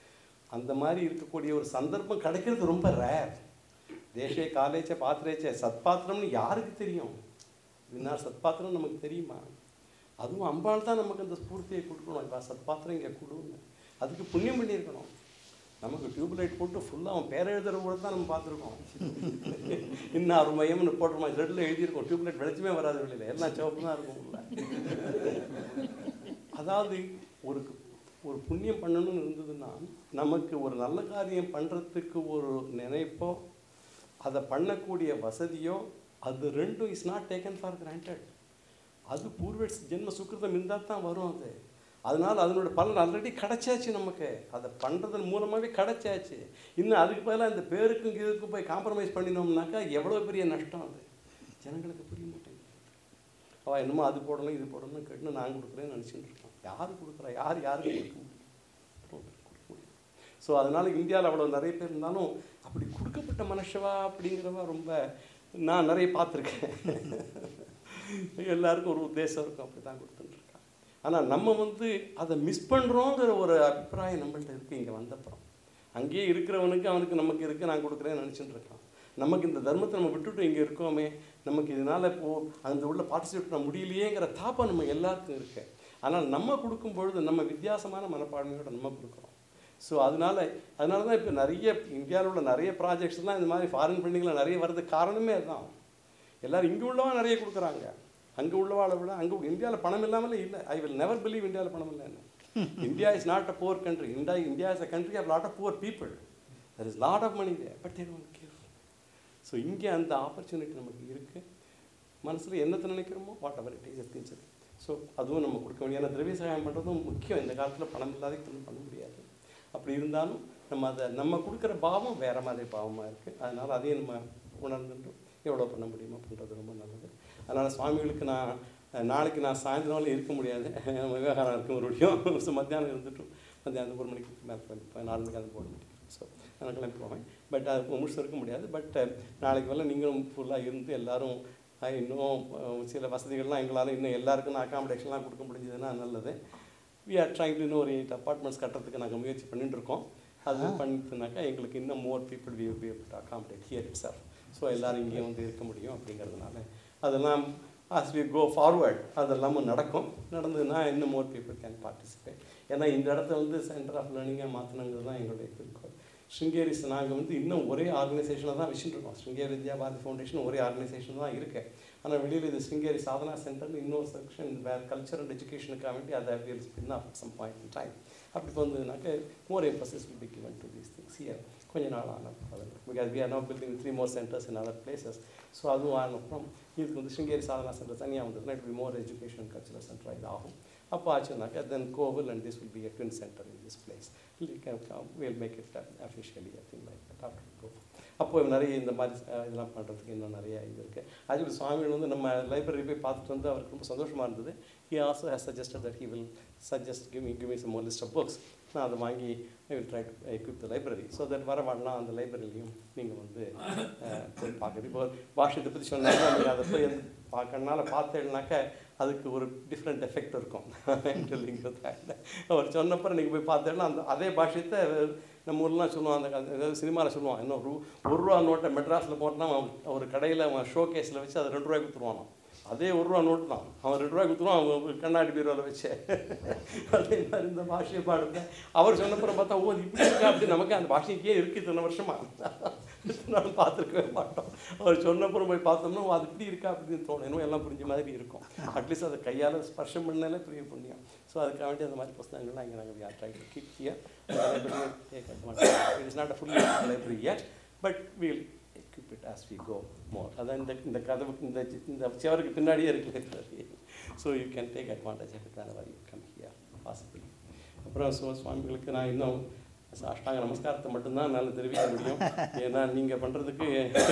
S2: அந்த மாதிரி இருக்கக்கூடிய ஒரு சந்தர்ப்பம் கிடைக்கிறது ரொம்ப ரேர் தேசே காலேச்ச பாத்திரேச்ச சத்பாத்திரம்னு யாருக்கு தெரியும் இன்னார் சத்பாத்திரம் நமக்கு தெரியுமா அதுவும் அம்பாள் தான் நமக்கு அந்த ஸ்பூர்த்தியை கொடுக்கணும் இப்போ சத்பாத்திரம் இங்கே கொடுங்க அதுக்கு புண்ணியம் பண்ணியிருக்கணும் நமக்கு டியூப் லைட் போட்டு ஃபுல்லாக அவன் பேர் எழுதுற கூட தான் நம்ம பார்த்துருக்கோம் இன்னார் மையம்னு போட்டுருமா ரெட்டில் எழுதியிருக்கோம் டியூப் லைட் வெளிச்சமே வராது வெளியில் எல்லாம் சிவப்பு தான் இருக்கும் உள்ள அதாவது ஒரு ஒரு புண்ணியம் பண்ணணும்னு இருந்ததுன்னா நமக்கு ஒரு நல்ல காரியம் பண்ணுறதுக்கு ஒரு நினைப்போ அதை பண்ணக்கூடிய வசதியோ அது ரெண்டும் is not taken for granted அது பூர்வ ஜென்ம சுக்கிருதம் இருந்தால் தான் வரும் அது அதனால் அதனோட பலன் ஆல்ரெடி கிடைச்சாச்சு நமக்கு அதை பண்ணுறதன் மூலமாகவே கிடைச்சாச்சு இன்னும் அதுக்கு பதிலாக இந்த பேருக்கும் இதுக்கும் போய் காம்ப்ரமைஸ் பண்ணினோம்னாக்கா எவ்வளோ பெரிய நஷ்டம் அது ஜனங்களுக்கு புரிய மாட்டேங்குது அவள் என்னமோ அது போடணும் இது போடணும் கேட்டுன்னு நான் கொடுக்குறேன்னு நினச்சிட்டு இருக்கோம் யார் கொடுக்குறா யார் யாருக்கு கொடுக்க முடியும் கொடுக்க முடியும் ஸோ அதனால் இந்தியாவில் அவ்வளோ நிறைய பேர் இருந்தாலும் அப்படி கொடுக்கப்பட்ட மனுஷவா அப்படிங்கிறவா ரொம்ப நான் நிறைய பார்த்துருக்கேன் எல்லாருக்கும் ஒரு உத்தேசம் இருக்கும் அப்படி தான் கொடுத்துட்டுருக்கான் ஆனால் நம்ம வந்து அதை மிஸ் பண்ணுறோங்கிற ஒரு அபிப்பிராயம் நம்மள்ட்ட இருக்குது இங்கே வந்தப்புறம் அங்கேயே இருக்கிறவனுக்கு அவனுக்கு நமக்கு இருக்குது நான் கொடுக்குறேன்னு நினச்சிட்டு இருக்கான் நமக்கு இந்த தர்மத்தை நம்ம விட்டுட்டு இங்கே இருக்கோமே நமக்கு இதனால் இப்போ அந்த உள்ள பார்ட்டிசிபேட் பண்ண முடியலையேங்கிற தாப்பம் நம்ம எல்லாருக்கும் இருக்கு ஆனால் நம்ம கொடுக்கும் பொழுது நம்ம வித்தியாசமான மனப்பான்மையோட நம்ம கொடுக்குறோம் ஸோ அதனால அதனால தான் இப்போ நிறைய இந்தியாவில் உள்ள நிறைய ப்ராஜெக்ட்ஸ்லாம் இந்த மாதிரி ஃபாரின் ஃபண்டிங்கில் நிறைய வர்றதுக்கு காரணமே அதுதான் எல்லாரும் இங்கே உள்ளவன் நிறைய கொடுக்குறாங்க அங்கே உள்ளவாளை விட அங்கே இந்தியாவில் பணம் இல்லாமலே இல்லை ஐ வில் நெவர் பிலீவ் இந்தியாவில் பணம் இல்லைன்னு India is not a poor country India India is a country of lot of poor people there is lot of money there but there one care so இங்கே அந்த opportunity நமக்கு இருக்குது மனசில் என்னத்தை நினைக்கிறோமோ வாட் எவர் இட் இஸ் எத்தையும் சரி so அதுவும் நம்ம கொடுக்க வேண்டிய ஏன்னா திரவிய சகாயம் பண்ணுறதும் முக்கியம் இந்த காலத்தில் பணம் இல்லாத பண்ண முடியாது அப்படி இருந்தாலும் நம்ம அதை நம்ம கொடுக்குற பாவம் வேறு மாதிரி பாவமாக இருக்குது அதனால் அதையும் நம்ம உணர்ந்துட்டு எவ்வளோ பண்ண முடியுமோ பண்ணுறது ரொம்ப நல்லது அதனால் சுவாமிகளுக்கு நான் அஹ், நாளைக்கு நான் சாயந்தரம் இருக்க முடியாது நம்ம விவகாரம் இருக்க மறுபடியும் ஸோ மத்தியானம் இருந்துட்டும் மத்தியானம் ஒரு மணிக்கு மேலே கிளம்பிப்பேன் நாலு மணிக்கு அந்த போட முடியும் ஸோ நான் கிளம்பி போவேன் பட் அது முழுசு இருக்க முடியாது பட் நாளைக்கு வரல நீங்களும் ஃபுல்லாக இருந்து எல்லாரும் அஹ், இன்னும் அஹ், சில வசதிகள்லாம் எங்களால் இன்னும் எல்லாருக்கும் அகாமடேஷன்லாம் கொடுக்க முடிஞ்சதுன்னா நல்லது வி ஆர் ட்ரைங் டு இன்னும் ஒரு எயிட் அப்பார்ட்மெண்ட்ஸ் கட்டுறதுக்கு நாங்கள் முயற்சி பண்ணிட்டு இருக்கோம் அது பண்ணிட்டுனாக்கா எங்களுக்கு இன்னும் more people we be accommodated here it sir so எல்லோரும் இங்கேயே வந்து இருக்க முடியும் அப்படிங்கிறதுனால அதெல்லாம் ஆஸ் வி கோ ஃபார்வர்ட் அதெல்லாமும் நடக்கும் நடந்ததுன்னா இன்னும் மோர் பீப்புள் கேன் பார்ட்டிசிபேட் ஏன்னா இந்த இடத்த வந்து சென்டர் ஆஃப் லேர்னிங்காக மாற்றணுங்கிறது தான் எங்களுடைய குறிக்கோள் ஸ்ருங்கேரி நாங்கள் வந்து இன்னும் ஒரே ஆர்கனைசேஷனில் தான் வச்சுட்டு இருக்கோம் ஸ்ருங்கேரி வித்யா பாரதி ஃபவுண்டேஷன் ஒரே ஆர்கனைசேஷன் தான் இருக்கு ஆனால் வெளியில் இது ஸ்ருங்கேரி சாதனா சென்டர்னு இன்னொரு செக்ஷன் வேறு கல்ச்சர் அண்ட் எஜுகேஷனுக்காக வேண்டி அதை will spin off some point in time அப்படி வந்ததுனாக்க more emphasis will be given to these things here கொஞ்ச நாள் ஆன because we are no building three more centres in other places so அதுவும் ஆனப்புறம் இதுக்கு வந்து ஸ்ருங்கேரி சாதனா சென்டர் தனியாக வந்ததுன்னா it be more education cultural centre இது ஆகும் அப்போ ஆச்சுனாக்கா தென் கோவில் and this will be a twin center in this place will make it officially I think like that after go அப்போ நிறைய இந்த மாதிரி அஹ், இதெல்லாம் பண்ணுறதுக்கு இன்னும் நிறைய இது இருக்குது ஆக்சுவலி சுவாமிகள் வந்து நம்ம லைப்ரரி போய் பார்த்துட்டு வந்து அவருக்கு ரொம்ப சந்தோஷமாக இருந்தது he also has suggested that he will suggest give me give me some list of books நான் அதை வாங்கி I will try to equip the library so that வரவாடலாம் அந்த லைப்ரரிலையும் நீங்கள் வந்து அஹ், போய் பார்க்குறது இப்போ பாஷ்யத்தை பற்றி சொன்னாங்க நீங்கள் அதை போய் வந்து பார்க்கறனால பார்த்தேன்னாக்க அதுக்கு ஒரு டிஃப்ரெண்ட் எஃபெக்ட் இருக்கும் telling you that. அவர் சொன்னப்பறம் நீங்கள் போய் பார்த்தேன்னா அந்த அதே பாஷ்யத்தை நம்ம ஊர்லாம் சொல்லுவான் அந்த அந்த ஏதாவது சினிமாவில் சொல்லுவான் இன்னும் ஒரு ஒரு ரூபா நோட்டை மெட்ராஸில் போட்டோன்னா அவன் ஒரு கடையில் அவன் ஷோ கேஸில் வச்சு அதை ரெண்டு ரூபாய்க்கு கொடுத்துருவான் அதே ஒரு ரூபா நோட்டு தான் அவன் ரெண்டு ரூபாய்க்கு கொடுத்துருவான் அவன் ஒரு கண்ணாடி பீரோவில் வச்சு அதே மாதிரி இந்த பாஷையை பாடுங்க அவர் சொன்னப்புறம் பார்த்தா ஓ இது இப்படி இருக்கா அப்படி நமக்கு அந்த பாஷைக்கே இருக்குது இத்தனை வருஷமா நானும் பார்த்துருக்கவே மாட்டோம் அவர் சொன்னப்புறம் போய் பார்த்தோம்னா ஓ, அது இப்படி இருக்கா அப்படின்னு தோணும் இன்னும் எல்லாம் புரிஞ்ச மாதிரி இருக்கும் அட்லீஸ்ட் அதை கையால் ஸ்பர்ஷம் பண்ணாலே பெரிய புண்ணியம் ஸோ அதுக்காக வேண்டி அந்த மாதிரி புஸ்தகங்கள்லாம் இங்கே நாங்கள் we are try to keep here it is not a full library yet but we'll keep it as we go more அதான் இந்த இந்த கதவுக்கு இந்த இந்த சேவருக்கு பின்னாடியே இருக்கு library so you can take advantage of it whenever you come here possibly அப்புறம் ஸோ சுவாமிகளுக்கு நான் இன்னும் அஷ்டாங்க நமஸ்காரத்தை மட்டும்தான் என்னால் தெரிவிக்க முடியும் ஏன்னா நீங்கள் பண்ணுறதுக்கு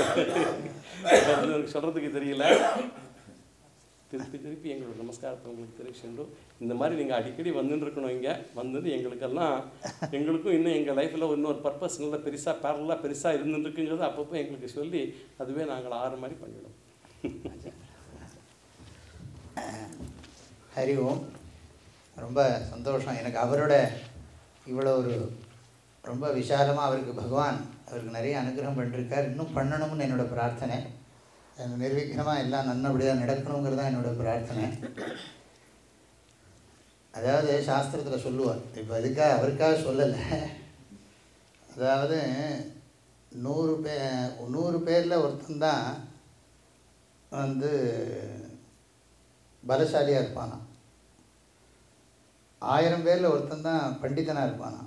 S2: எனக்கு சொல்கிறதுக்கு தெரியல திருப்பி திருப்பி எங்களோட நமஸ்காரத்தை உங்களுக்கு தெரிவிச்சுட்டோம் இந்த மாதிரி நீங்கள் அடிக்கடி வந்துட்டு இருக்கணும் இங்கே வந்தது எங்களுக்கெல்லாம் எங்களுக்கும் இன்னும் எங்கள் லைஃப்பில் இன்னொரு பர்பஸ் நல்ல பெருசாக பேரலாக பெருசாக இருந்துருக்குங்கிறது அப்பப்போ எங்களுக்கு சொல்லி அதுவே நாங்கள் ஆறு மாதிரி பண்ணிவிடும்
S1: ஹரி ஓம் ரொம்ப சந்தோஷம் எனக்கு அவரோட இவ்வளோ ஒரு ரொம்ப விசாலமாக அவருக்கு பகவான் அவருக்கு நிறைய அனுகிரகம் பண்ணிருக்கார் இன்னும் பண்ணணும்னு என்னோட பிரார்த்தனை அது நிர்விக்னமாக எல்லாம் நல்லபடியாக நடக்கணுங்கிறது தான் என்னோட பிரார்த்தனை அதாவது சாஸ்திரத்தில் சொல்லுவார் இப்போ அதுக்காக அவருக்காக சொல்லலை அதாவது நூறு பே நூறு பேரில் ஒருத்தன் தான் வந்து பலசாலியாக இருப்பானாம் ஆயிரம் பேரில் ஒருத்தன் தான் பண்டிதனாக இருப்பானாம்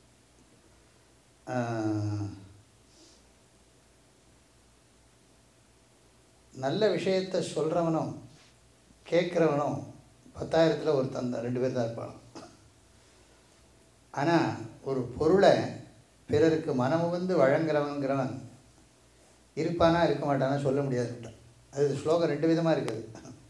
S1: ஆஹ், நல்ல விஷயத்தை சொல்கிறவனும் கேட்குறவனும் பத்தாயிரத்தில் ஒருத்தன் தான் ரெண்டு பேர் தான் இருப்பான் ஆனால் ஒரு பொருளை பிறருக்கு மனம் வந்து வழங்குறவங்கிறவன் இருப்பானா இருக்க மாட்டானா சொல்ல முடியாது அது ஸ்லோகம் ரெண்டு விதமாக இருக்குது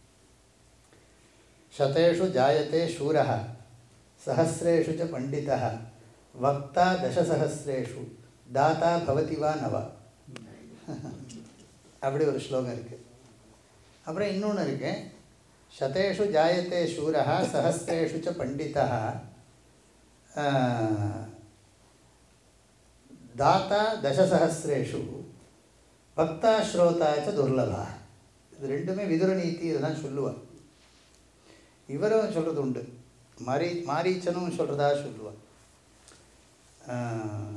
S1: शतेषु जायते शूरः सहस्रेषु च पण्डितः वक्ता दशसहस्रेषु दाता भवति वा नव அப்படி ஒரு ஸ்லோகம் இருக்குது அப்புறம் இன்னொன்று இருக்கு சதேஷு ஜாயத்தே சூரः சஹஸ்ரேஷு ச பண்டிதः தாத்தா தசசஹஸ்ரேஷு பக்தா ஸ்ரோதா ச துர்லபா இது ரெண்டுமே விதுர நீதி இதெல்லாம் சொல்லுவார் இவரும் சொல்கிறது உண்டு மாரி மாரீச்சனும் சொல்கிறதா சொல்லுவார் ஆஹ்,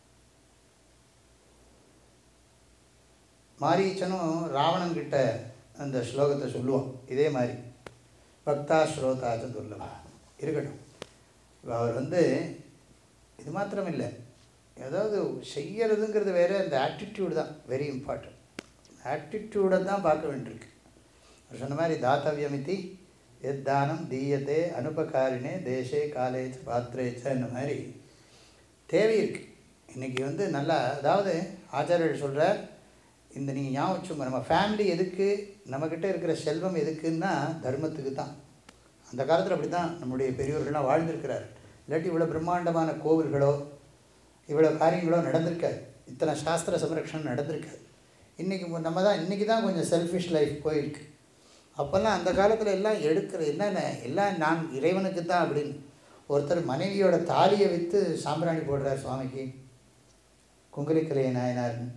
S1: மாரீச்சனும் ராவணன் கிட்ட அந்த ஸ்லோகத்தை சொல்லுவோம் இதே மாதிரி பக்தா ஸ்ரோதாச்ச துர்லபா இருக்கட்டும் இப்ப அவர் வந்து இது மாத்திரம் இல்லை ஏதாவது செய்யறதுங்கிறது வேற அந்த ஆட்டிடியூடு தான் வெரி இம்பார்ட்டன்ட் ஆட்டிடியூடை தான் பார்க்க வேண்டியிருக்கு அவர் சொன்ன மாதிரி தாத்தவியமிதி எத் தானம் தீயத்தே அனுபகாரினே தேசே காலேஜ் பாத்திரேச்ச இந்த மாதிரி தேவை இருக்கு இன்னைக்கு வந்து நல்லா அதாவது ஆச்சாரியர் சொல்கிறார் இந்த நீங்கள் ஞாபகம் வச்சுக்கோங்க நம்ம ஃபேமிலி எதுக்கு நம்மக்கிட்ட இருக்கிற செல்வம் எதுக்குன்னா தர்மத்துக்கு தான் அந்த காலத்தில் அப்படி தான் நம்முடைய பெரியவர்கள்லாம் வாழ்ந்திருக்கிறார் இல்லாட்டி இவ்வளோ பிரம்மாண்டமான கோவில்களோ இவ்வளோ காரியங்களோ நடந்திருக்காது இத்தனை சாஸ்திர சம்ரக்ஷணம் நடந்திருக்காது இன்றைக்கி நம்ம தான் இன்றைக்கி தான் கொஞ்சம் செல்ஃபிஷ் லைஃப் போயிருக்கு அப்போல்லாம் அந்த காலத்தில் எல்லாம் எடுக்கிற என்னென்ன எல்லாம் நான் இறைவனுக்கு தான் அப்படின்னு ஒருத்தர் மனைவியோட தாலியை விற்று சாம்பிராணி போடுறார் சுவாமிக்கு குங்குலிக்கலைய நாயனார்னு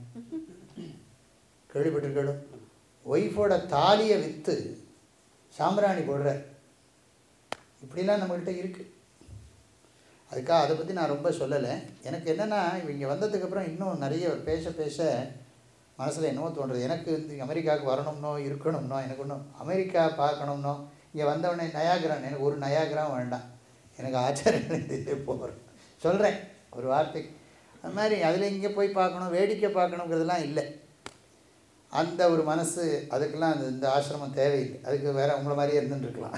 S1: கேள்விப்பட்டிருக்கணும் ஒய்ஃபோட தாலியை விற்று சாம்பிராணி போடுறார் இப்படிலாம் நம்மக்கிட்ட இருக்குது அதுக்காக அதை பற்றி நான் ரொம்ப சொல்லலை எனக்கு என்னென்னா இவங்க வந்ததுக்கப்புறம் இன்னும் நிறைய பேச பேச மனசில் என்னவோ தோன்றுறது எனக்கு வந்து அமெரிக்காவுக்கு வரணும்னோ இருக்கணும்னோ எனக்கு ஒன்றும் அமெரிக்கா பார்க்கணும்னோ இங்கே வந்தவொடனே நயாகிரான் எனக்கு ஒரு நயாகிராம் வேண்டாம் எனக்கு ஆச்சாரியன் இதே போகிறேன் சொல்கிறேன் ஒரு வார்த்தைக்கு அது மாதிரி அதில் இங்கே போய் பார்க்கணும் வேடிக்கை பார்க்கணுங்கிறதுலாம் இல்லை அந்த ஒரு மனசு அதுக்கெல்லாம் அந்த இந்த ஆசிரமம் தேவையில்லை அதுக்கு வேறு உங்களை மாதிரியே இருந்துட்டுருக்கலாம்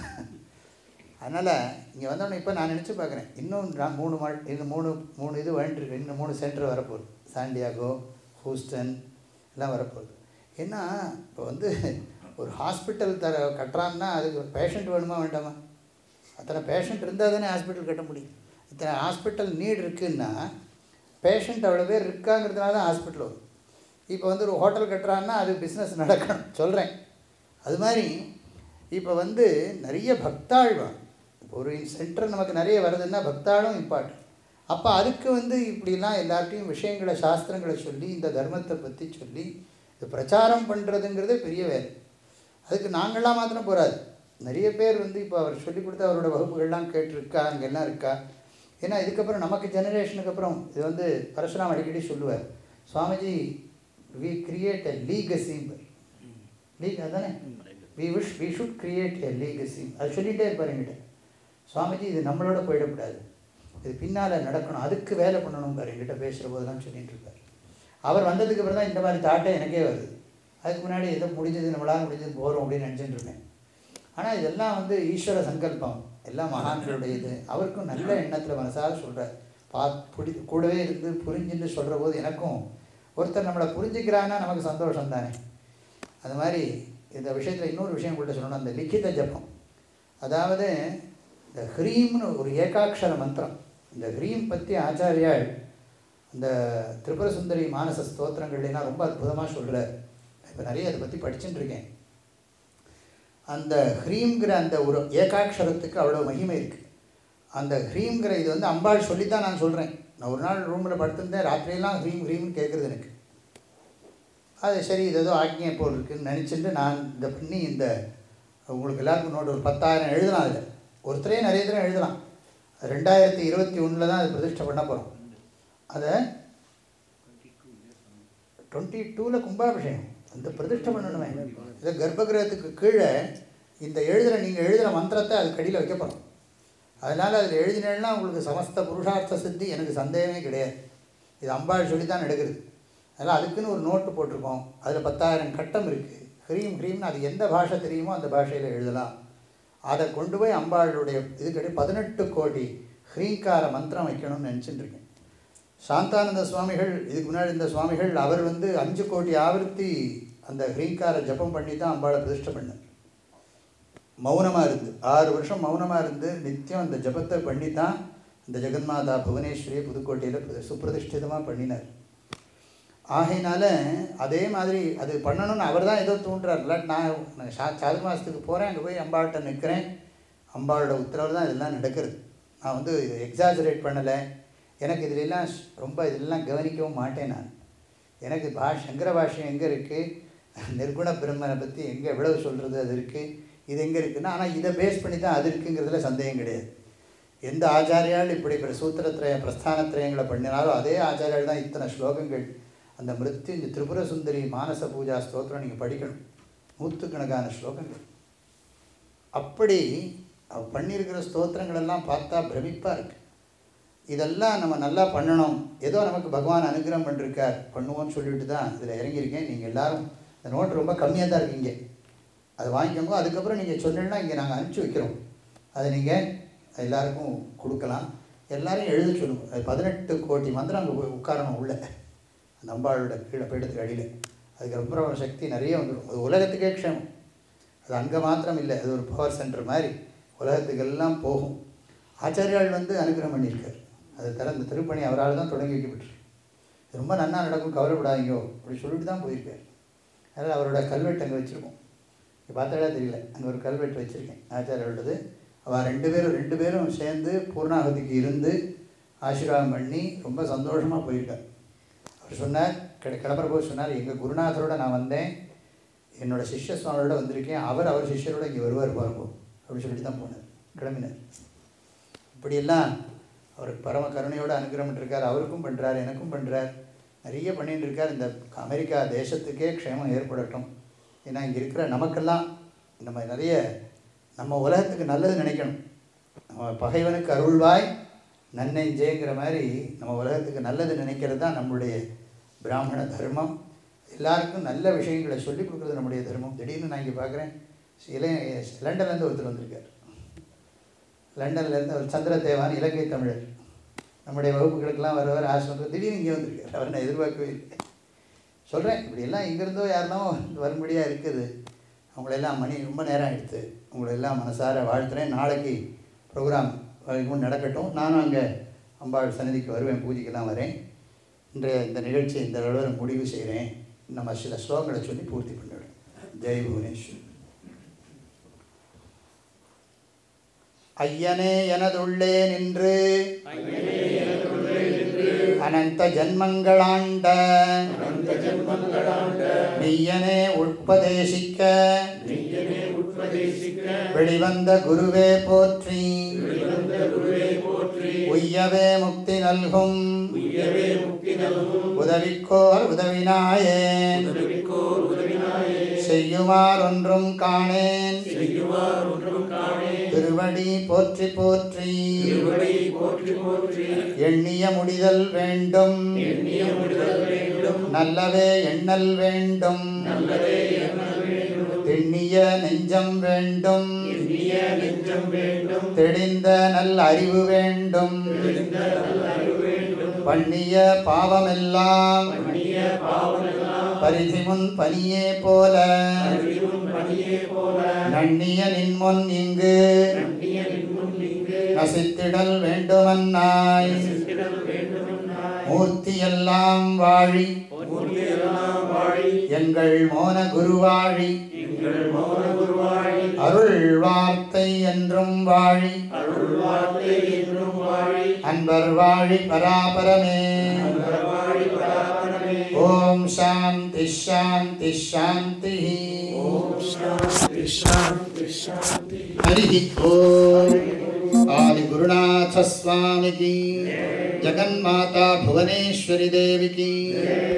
S1: அதனால் இங்கே வந்தோடனே இப்போ நான் நினச்சி பார்க்குறேன் இன்னும் நான் மூணு மா இன்னும் மூணு மூணு இது வேண்டியிருக்கு இன்னும் மூணு சென்டர் வரப்போகுது சாண்டியாகோ ஹூஸ்டன் எல்லாம் வரப்போகுது ஏன்னா இப்போ வந்து ஒரு ஹாஸ்பிட்டல் தர கட்டுறான்னா அதுக்கு பேஷண்ட் வேணுமா வேண்டாமா அத்தனை பேஷண்ட் இருந்தால் தானே ஹாஸ்பிட்டல் கட்ட முடியும் இத்தனை ஹாஸ்பிட்டல் நீட் இருக்குன்னா பேஷண்ட் அவ்வளோ பேர் இருக்காங்கிறதுனால தான் ஹாஸ்பிட்டல் வரும் இப்போ வந்து ஒரு ஹோட்டல் கட்டுறான்னா அது பிஸ்னஸ் நடக்கணும் சொல்கிறேன் அது மாதிரி இப்போ வந்து நிறைய பக்தாள் வேணும் இப்போ ஒரு சென்டர் நமக்கு நிறைய வருதுன்னா பக்தாளும் இம்பார்ட்டன்ட் அப்போ அதுக்கு வந்து இப்படிலாம் எல்லார்ட்டையும் விஷயங்களை சாஸ்திரங்களை சொல்லி இந்த தர்மத்தை பற்றி சொல்லி இது பிரச்சாரம் பண்ணுறதுங்கிறது பெரிய வேலை அதுக்கு நாங்களாம் மாத்திரம் போகாது நிறைய பேர் வந்து இப்போ அவர் சொல்லி கொடுத்த அவரோட வகுப்புகள்லாம் கேட்டிருக்கா அங்கெல்லாம் இருக்கா ஏன்னா இதுக்கப்புறம் நமக்கு ஜெனரேஷனுக்கு அப்புறம் இது வந்து பரசுராம் அடிக்கடி சொல்லுவார் சுவாமிஜி வி கிரியேட் எ லீகசிம்பர் லீக் அதானே we wish we should create a legacy அது சொல்லிகிட்டே இருப்பார் என்கிட்ட சுவாமிஜி இது நம்மளோட போயிடக்கூடாது இது பின்னால் நடக்கணும் அதுக்கு வேலை பண்ணணும் பாரு என்கிட்ட பேசுகிற போதெல்லாம் சொல்லிட்டு இருப்பார் அவர் வந்ததுக்கு அப்புறம் தான் இந்த மாதிரி தாட்டே எனக்கே வருது அதுக்கு முன்னாடி ஏதோ முடிஞ்சது நம்மளால் முடிஞ்சது போகிறோம் அப்படின்னு நினச்சிட்டு இருப்பேன் ஆனால் இதெல்லாம் வந்து ஈஸ்வர சங்கல்பம் எல்லாம் மகான்களுடைய இது அவருக்கும் நல்ல எண்ணத்தில் மனசாக சொல்கிறார் பா பிடி கூடவே இருந்து புரிஞ்சுன்னு சொல்கிற போது எனக்கும் ஒருத்தர் நம்மளை புரிஞ்சுக்கிறான்னா நமக்கு சந்தோஷம் தானே அது மாதிரி இந்த விஷயத்தில் இன்னொரு விஷயம் கூட சொல்லணும் அந்த லிখিத ஜபம் அதாவது இந்த ஹ்ரீம்னு ஒரு ஏகாட்சர மந்திரம் இந்த ஹ்ரீம் பற்றி ஆச்சாரியால் இந்த திரிபுர சுந்தரி மானச ஸ்தோத்திரங்கள்லாம் ரொம்ப அற்புதமாக சொல்கிறார் இப்போ நிறைய அதை பற்றி படிச்சுட்டு இருக்கேன் அந்த ஹ்ரீம்ங்கிற அந்த ஒரு ஏகாட்சரத்துக்கு அவ்வளோ மகிமை இருக்குது அந்த ஹ்ரீம்ங்கிற இது வந்து அம்பாள் சொல்லித்தான் நான் சொல்கிறேன் நான் ஒரு நாள் ரூமில் படுத்திருந்தேன் ராத்திரியெல்லாம் ஹ்ரீம் ஹ்ரீம்னு கேட்குறது எனக்கு அது சரி இது ஏதோ ஆக்ஞை போல் இருக்குன்னு நினச்சிட்டு நான் இந்த பண்ணி இந்த உங்களுக்கு எல்லாருக்கும் நோட் ஒரு பத்தாயிரம் எழுதலாம் அதில் ஒருத்தரே நிறைய தடவை எழுதலாம் ரெண்டாயிரத்தி இருபத்தி ஒன்றில் தான் அது பிரதிஷ்டை பண்ண போகிறோம் அதை டுவெண்ட்டி டூவில் கும்பாபிஷேகம் அந்த பிரதிஷ்டை பண்ணணுமே இதை கர்ப்பகிரகத்துக்கு கீழே இந்த எழுதுகிற நீங்கள் எழுதுகிற மந்திரத்தை அது கடியில் வைக்க போகிறோம் அதனால் அதில் எழுதினேன்னா உங்களுக்கு சமஸ்த புருஷார்த்த சித்தி எனக்கு சந்தேகமே கிடையாது இது அம்பாள் சொல்லி தான் எடுக்கிறது அதனால் அதுக்குன்னு ஒரு நோட்டு போட்டிருக்கோம் அதில் பத்தாயிரம் கட்டம் இருக்குது ஹ்ரீம் ஹ்ரீம்னு அது எந்த பாஷை தெரியுமோ அந்த பாஷையில் எழுதலாம் அதை கொண்டு போய் அம்பாளுடைய இதுக்கடி பதினெட்டு கோடி ஹ்ரீங்கார மந்திரம் வைக்கணும்னு நினச்சிட்டு இருக்கேன் சாந்தானந்த சுவாமிகள் இதுக்கு முன்னாடி இந்த சுவாமிகள் அவர் வந்து அஞ்சு கோடி ஆவர்த்தி அந்த ஹ்ரீங்கார ஜபம் பண்ணி தான் அம்பாளை பிரதிஷ்டை பண்ணார் மௌனமாக இருந்து ஆறு வருஷம் மௌனமாக இருந்து நித்தியம் அந்த ஜபத்தை பண்ணி தான் இந்த ஜெகன்மாதா புவனேஸ்வரி புதுக்கோட்டையில் சுப்பிரதிஷ்டிதமாக பண்ணினார் ஆகையினால அதே மாதிரி அது பண்ணணும்னு அவர் தான் ஏதோ தூண்டுறார் இல்லாட்டி நான் நான் சா சாது மாதத்துக்கு போகிறேன் அங்கே போய் அம்பாள்கிட்ட நிற்கிறேன் அம்பாளோட உத்தரவு தான் இதெல்லாம் நடக்கிறது நான் வந்து எக்ஸாஜரேட் பண்ணலை எனக்கு இதிலெல்லாம் ரொம்ப இதெல்லாம் கவனிக்கவும் மாட்டேன் நான் எனக்கு பாஷ் சங்கர பாஷ்யம் எங்கே இருக்குது நிர்குண பிரம்மனை பற்றி எங்கே எவ்வளவு சொல்கிறது அது இருக்குது இது எங்கே இருக்குன்னா ஆனால் இதை பேஸ் பண்ணி தான் அது இருக்குங்கிறதுல சந்தேகம் கிடையாது எந்த ஆச்சாரியால் இப்படி பிர- சூத்திரத்திரய பிரஸ்தானத்திரயங்களை பண்ணினாலும் அதே ஆச்சாரியால் தான் இத்தனை ஸ்லோகங்கள் அந்த மிருத்யு இந்த திரிபுர சுந்தரி மானச பூஜா ஸ்தோத்திரம் நீங்கள் படிக்கணும் நூற்றுக்கணக்கான ஸ்லோகங்கள் அப்படி அவ பண்ணியிருக்கிற ஸ்தோத்திரங்கள் எல்லாம் பார்த்தா பிரமிப்பாக இருக்கு இதெல்லாம் நம்ம நல்லா பண்ணணும் ஏதோ நமக்கு பகவான் அனுகிரகம் பண்ணிருக்கார் பண்ணுவோம்னு சொல்லிட்டு தான் இதில் இறங்கியிருக்கேன் நீங்கள் எல்லாரும் இந்த நோட்டு ரொம்ப கம்மியாக தான் இருக்கீங்க அதை வாங்கிக்கோங்க அதுக்கப்புறம் நீங்கள் சொன்னீங்கன்னா இங்கே நாங்கள் அனுப்பிச்சி வைக்கிறோம் அதை நீங்கள் எல்லாருக்கும் கொடுக்கலாம் எல்லாரையும் எழுத சொல்லுங்க அது பதினெட்டு கோடி மந்திரம் அங்கே போய் உட்காரணும் உள்ள அந்த அம்பாளோட கீழே பீடத்துக்கு அடியில் அதுக்கு ரொம்ப ஒரு சக்தி நிறைய வந்துடும் அது உலகத்துக்கே க்ஷேமம் அது அங்கே மாத்திரம் இல்லை அது ஒரு பவர் சென்டர் மாதிரி உலகத்துக்கெல்லாம் போகும் ஆச்சாரியால் வந்து அனுகிரகம் பண்ணியிருக்கார் அது தர இந்த திருப்பணி அவரால் தான் தொடங்கி வைக்கப்பட்டிருக்கு இது ரொம்ப நன்னா நடக்கும் கவலைப்படாதீங்கோ அப்படி சொல்லிட்டு தான் போயிருக்கார் அதனால் அவரோட கல்வெட்டு அங்கே வச்சுருக்கோம் இங்கே பார்த்தாலே தெரியல அங்கே ஒரு கல்வெட்டு வச்சுருக்கேன் ஆச்சாரியோடது அவள் ரெண்டு பேரும் ரெண்டு பேரும் சேர்ந்து பூர்ணாகதிக்கு இருந்து ஆசீர்வாதம் பண்ணி ரொம்ப சந்தோஷமாக போயிருக்கார் அவர் சொன்னார் கிட கிளம்புற போது சொன்னார் எங்கள் குருநாதரோட நான் வந்தேன் என்னோட சிஷ்ய சுவாமியோட வந்திருக்கேன் அவர் அவர் சிஷ்யரோட இங்கே வருவார் பாருங்க அப்படி சொல்லிட்டு தான் போனார் கிளம்பினார் இப்படியெல்லாம் அவருக்கு பரம கருணையோடு அனுகிரகம் இருக்கார் அவருக்கும் பண்ணுறார் எனக்கும் பண்ணுறார் நிறைய பண்ணிட்டு இருக்கார் இந்த அமெரிக்கா தேசத்துக்கே க்ஷேமம் ஏற்படட்டும் ஏன்னா இங்கே இருக்கிற நமக்கெல்லாம் நம்ம நிறைய நம்ம உலகத்துக்கு நல்லது நினைக்கணும் நம்ம பகைவனுக்கு அருள்வாய் நன்னெஞ்சேங்கிற மாதிரி நம்ம உலகத்துக்கு நல்லது நினைக்கிறது தான் நம்மளுடைய பிராமண தர்மம் எல்லாருக்கும் நல்ல விஷயங்களை சொல்லிக் கொடுக்குறது நம்முடைய தர்மம் திடீர்னு நான் இங்கே பார்க்குறேன் இளைய லண்டன்லேருந்து ஒருத்தர் வந்திருக்கார் லண்டன்லேருந்து அவர் சந்திரதேவான் இலங்கை தமிழர் நம்முடைய வகுப்புகளுக்கெல்லாம் வருவார் ஆசிரமத்தில் திடீர்னு இங்கே வந்திருக்கார் அவர் நான் எதிர்பார்க்கவே இல்லை சொல்கிறேன் இப்படியெல்லாம் இங்கேருந்தோ யாருனோ வரும்படியாக இருக்குது அவங்களெல்லாம் மணி ரொம்ப நேரம் ஆகிடுது உங்களை எல்லாம் மனசார வாழ்த்துறேன் நாளைக்கு ப்ரோக்ராம் வரைக்கும் நடக்கட்டும் நானும் அங்கே அம்பாள் சன்னதிக்கு வருவேன் பூஜைக்கெல்லாம் வரேன் இன்றைய இந்த நிகழ்ச்சி இந்த அளவில் முடிவு செய்கிறேன் நம்ம சில ஸ்லோகங்களை சொல்லி பூர்த்தி பண்ணிவிடும் ஜெய் புவனேஸ்வர் ஐயனே எனதுள்ளே நின்று அனந்த ஜன்மங்களாண்ட மெய்யனே உட்பதேசிக்க வெளிவந்த குருவே போற்றி உய்யவே முக்தி நல்கும் உதவிக்கோர் உதவினாயேன் செய்யுமார் ஒன்றும் காணேன் திருவடி போற்றி போற்றி எண்ணிய முடிதல் வேண்டும் நல்லவே எண்ணல் வேண்டும் திண்ணிய நெஞ்சம் வேண்டும் தெளிந்த நல் அறிவு வேண்டும் பண்ணிய பாவமெல்லாம் பரிதிமுன் பனியே போல நன்னிய நின்முன் இங்கு நசித்திடல் வேண்டுமன்னாய் மூர்த்தியெல்லாம் வாழி எங்கள் மோன குருவாழி அருள் வார்த்தை என்றும் வாழி அன்பர் வாழி பராபரமே ஓம் சாந்தி ஷாந்தி ஷாந்தி हरिः ओम् आदिगुरुनाथस्वामिकी जगन्माता भुवनेश्वरी देवी की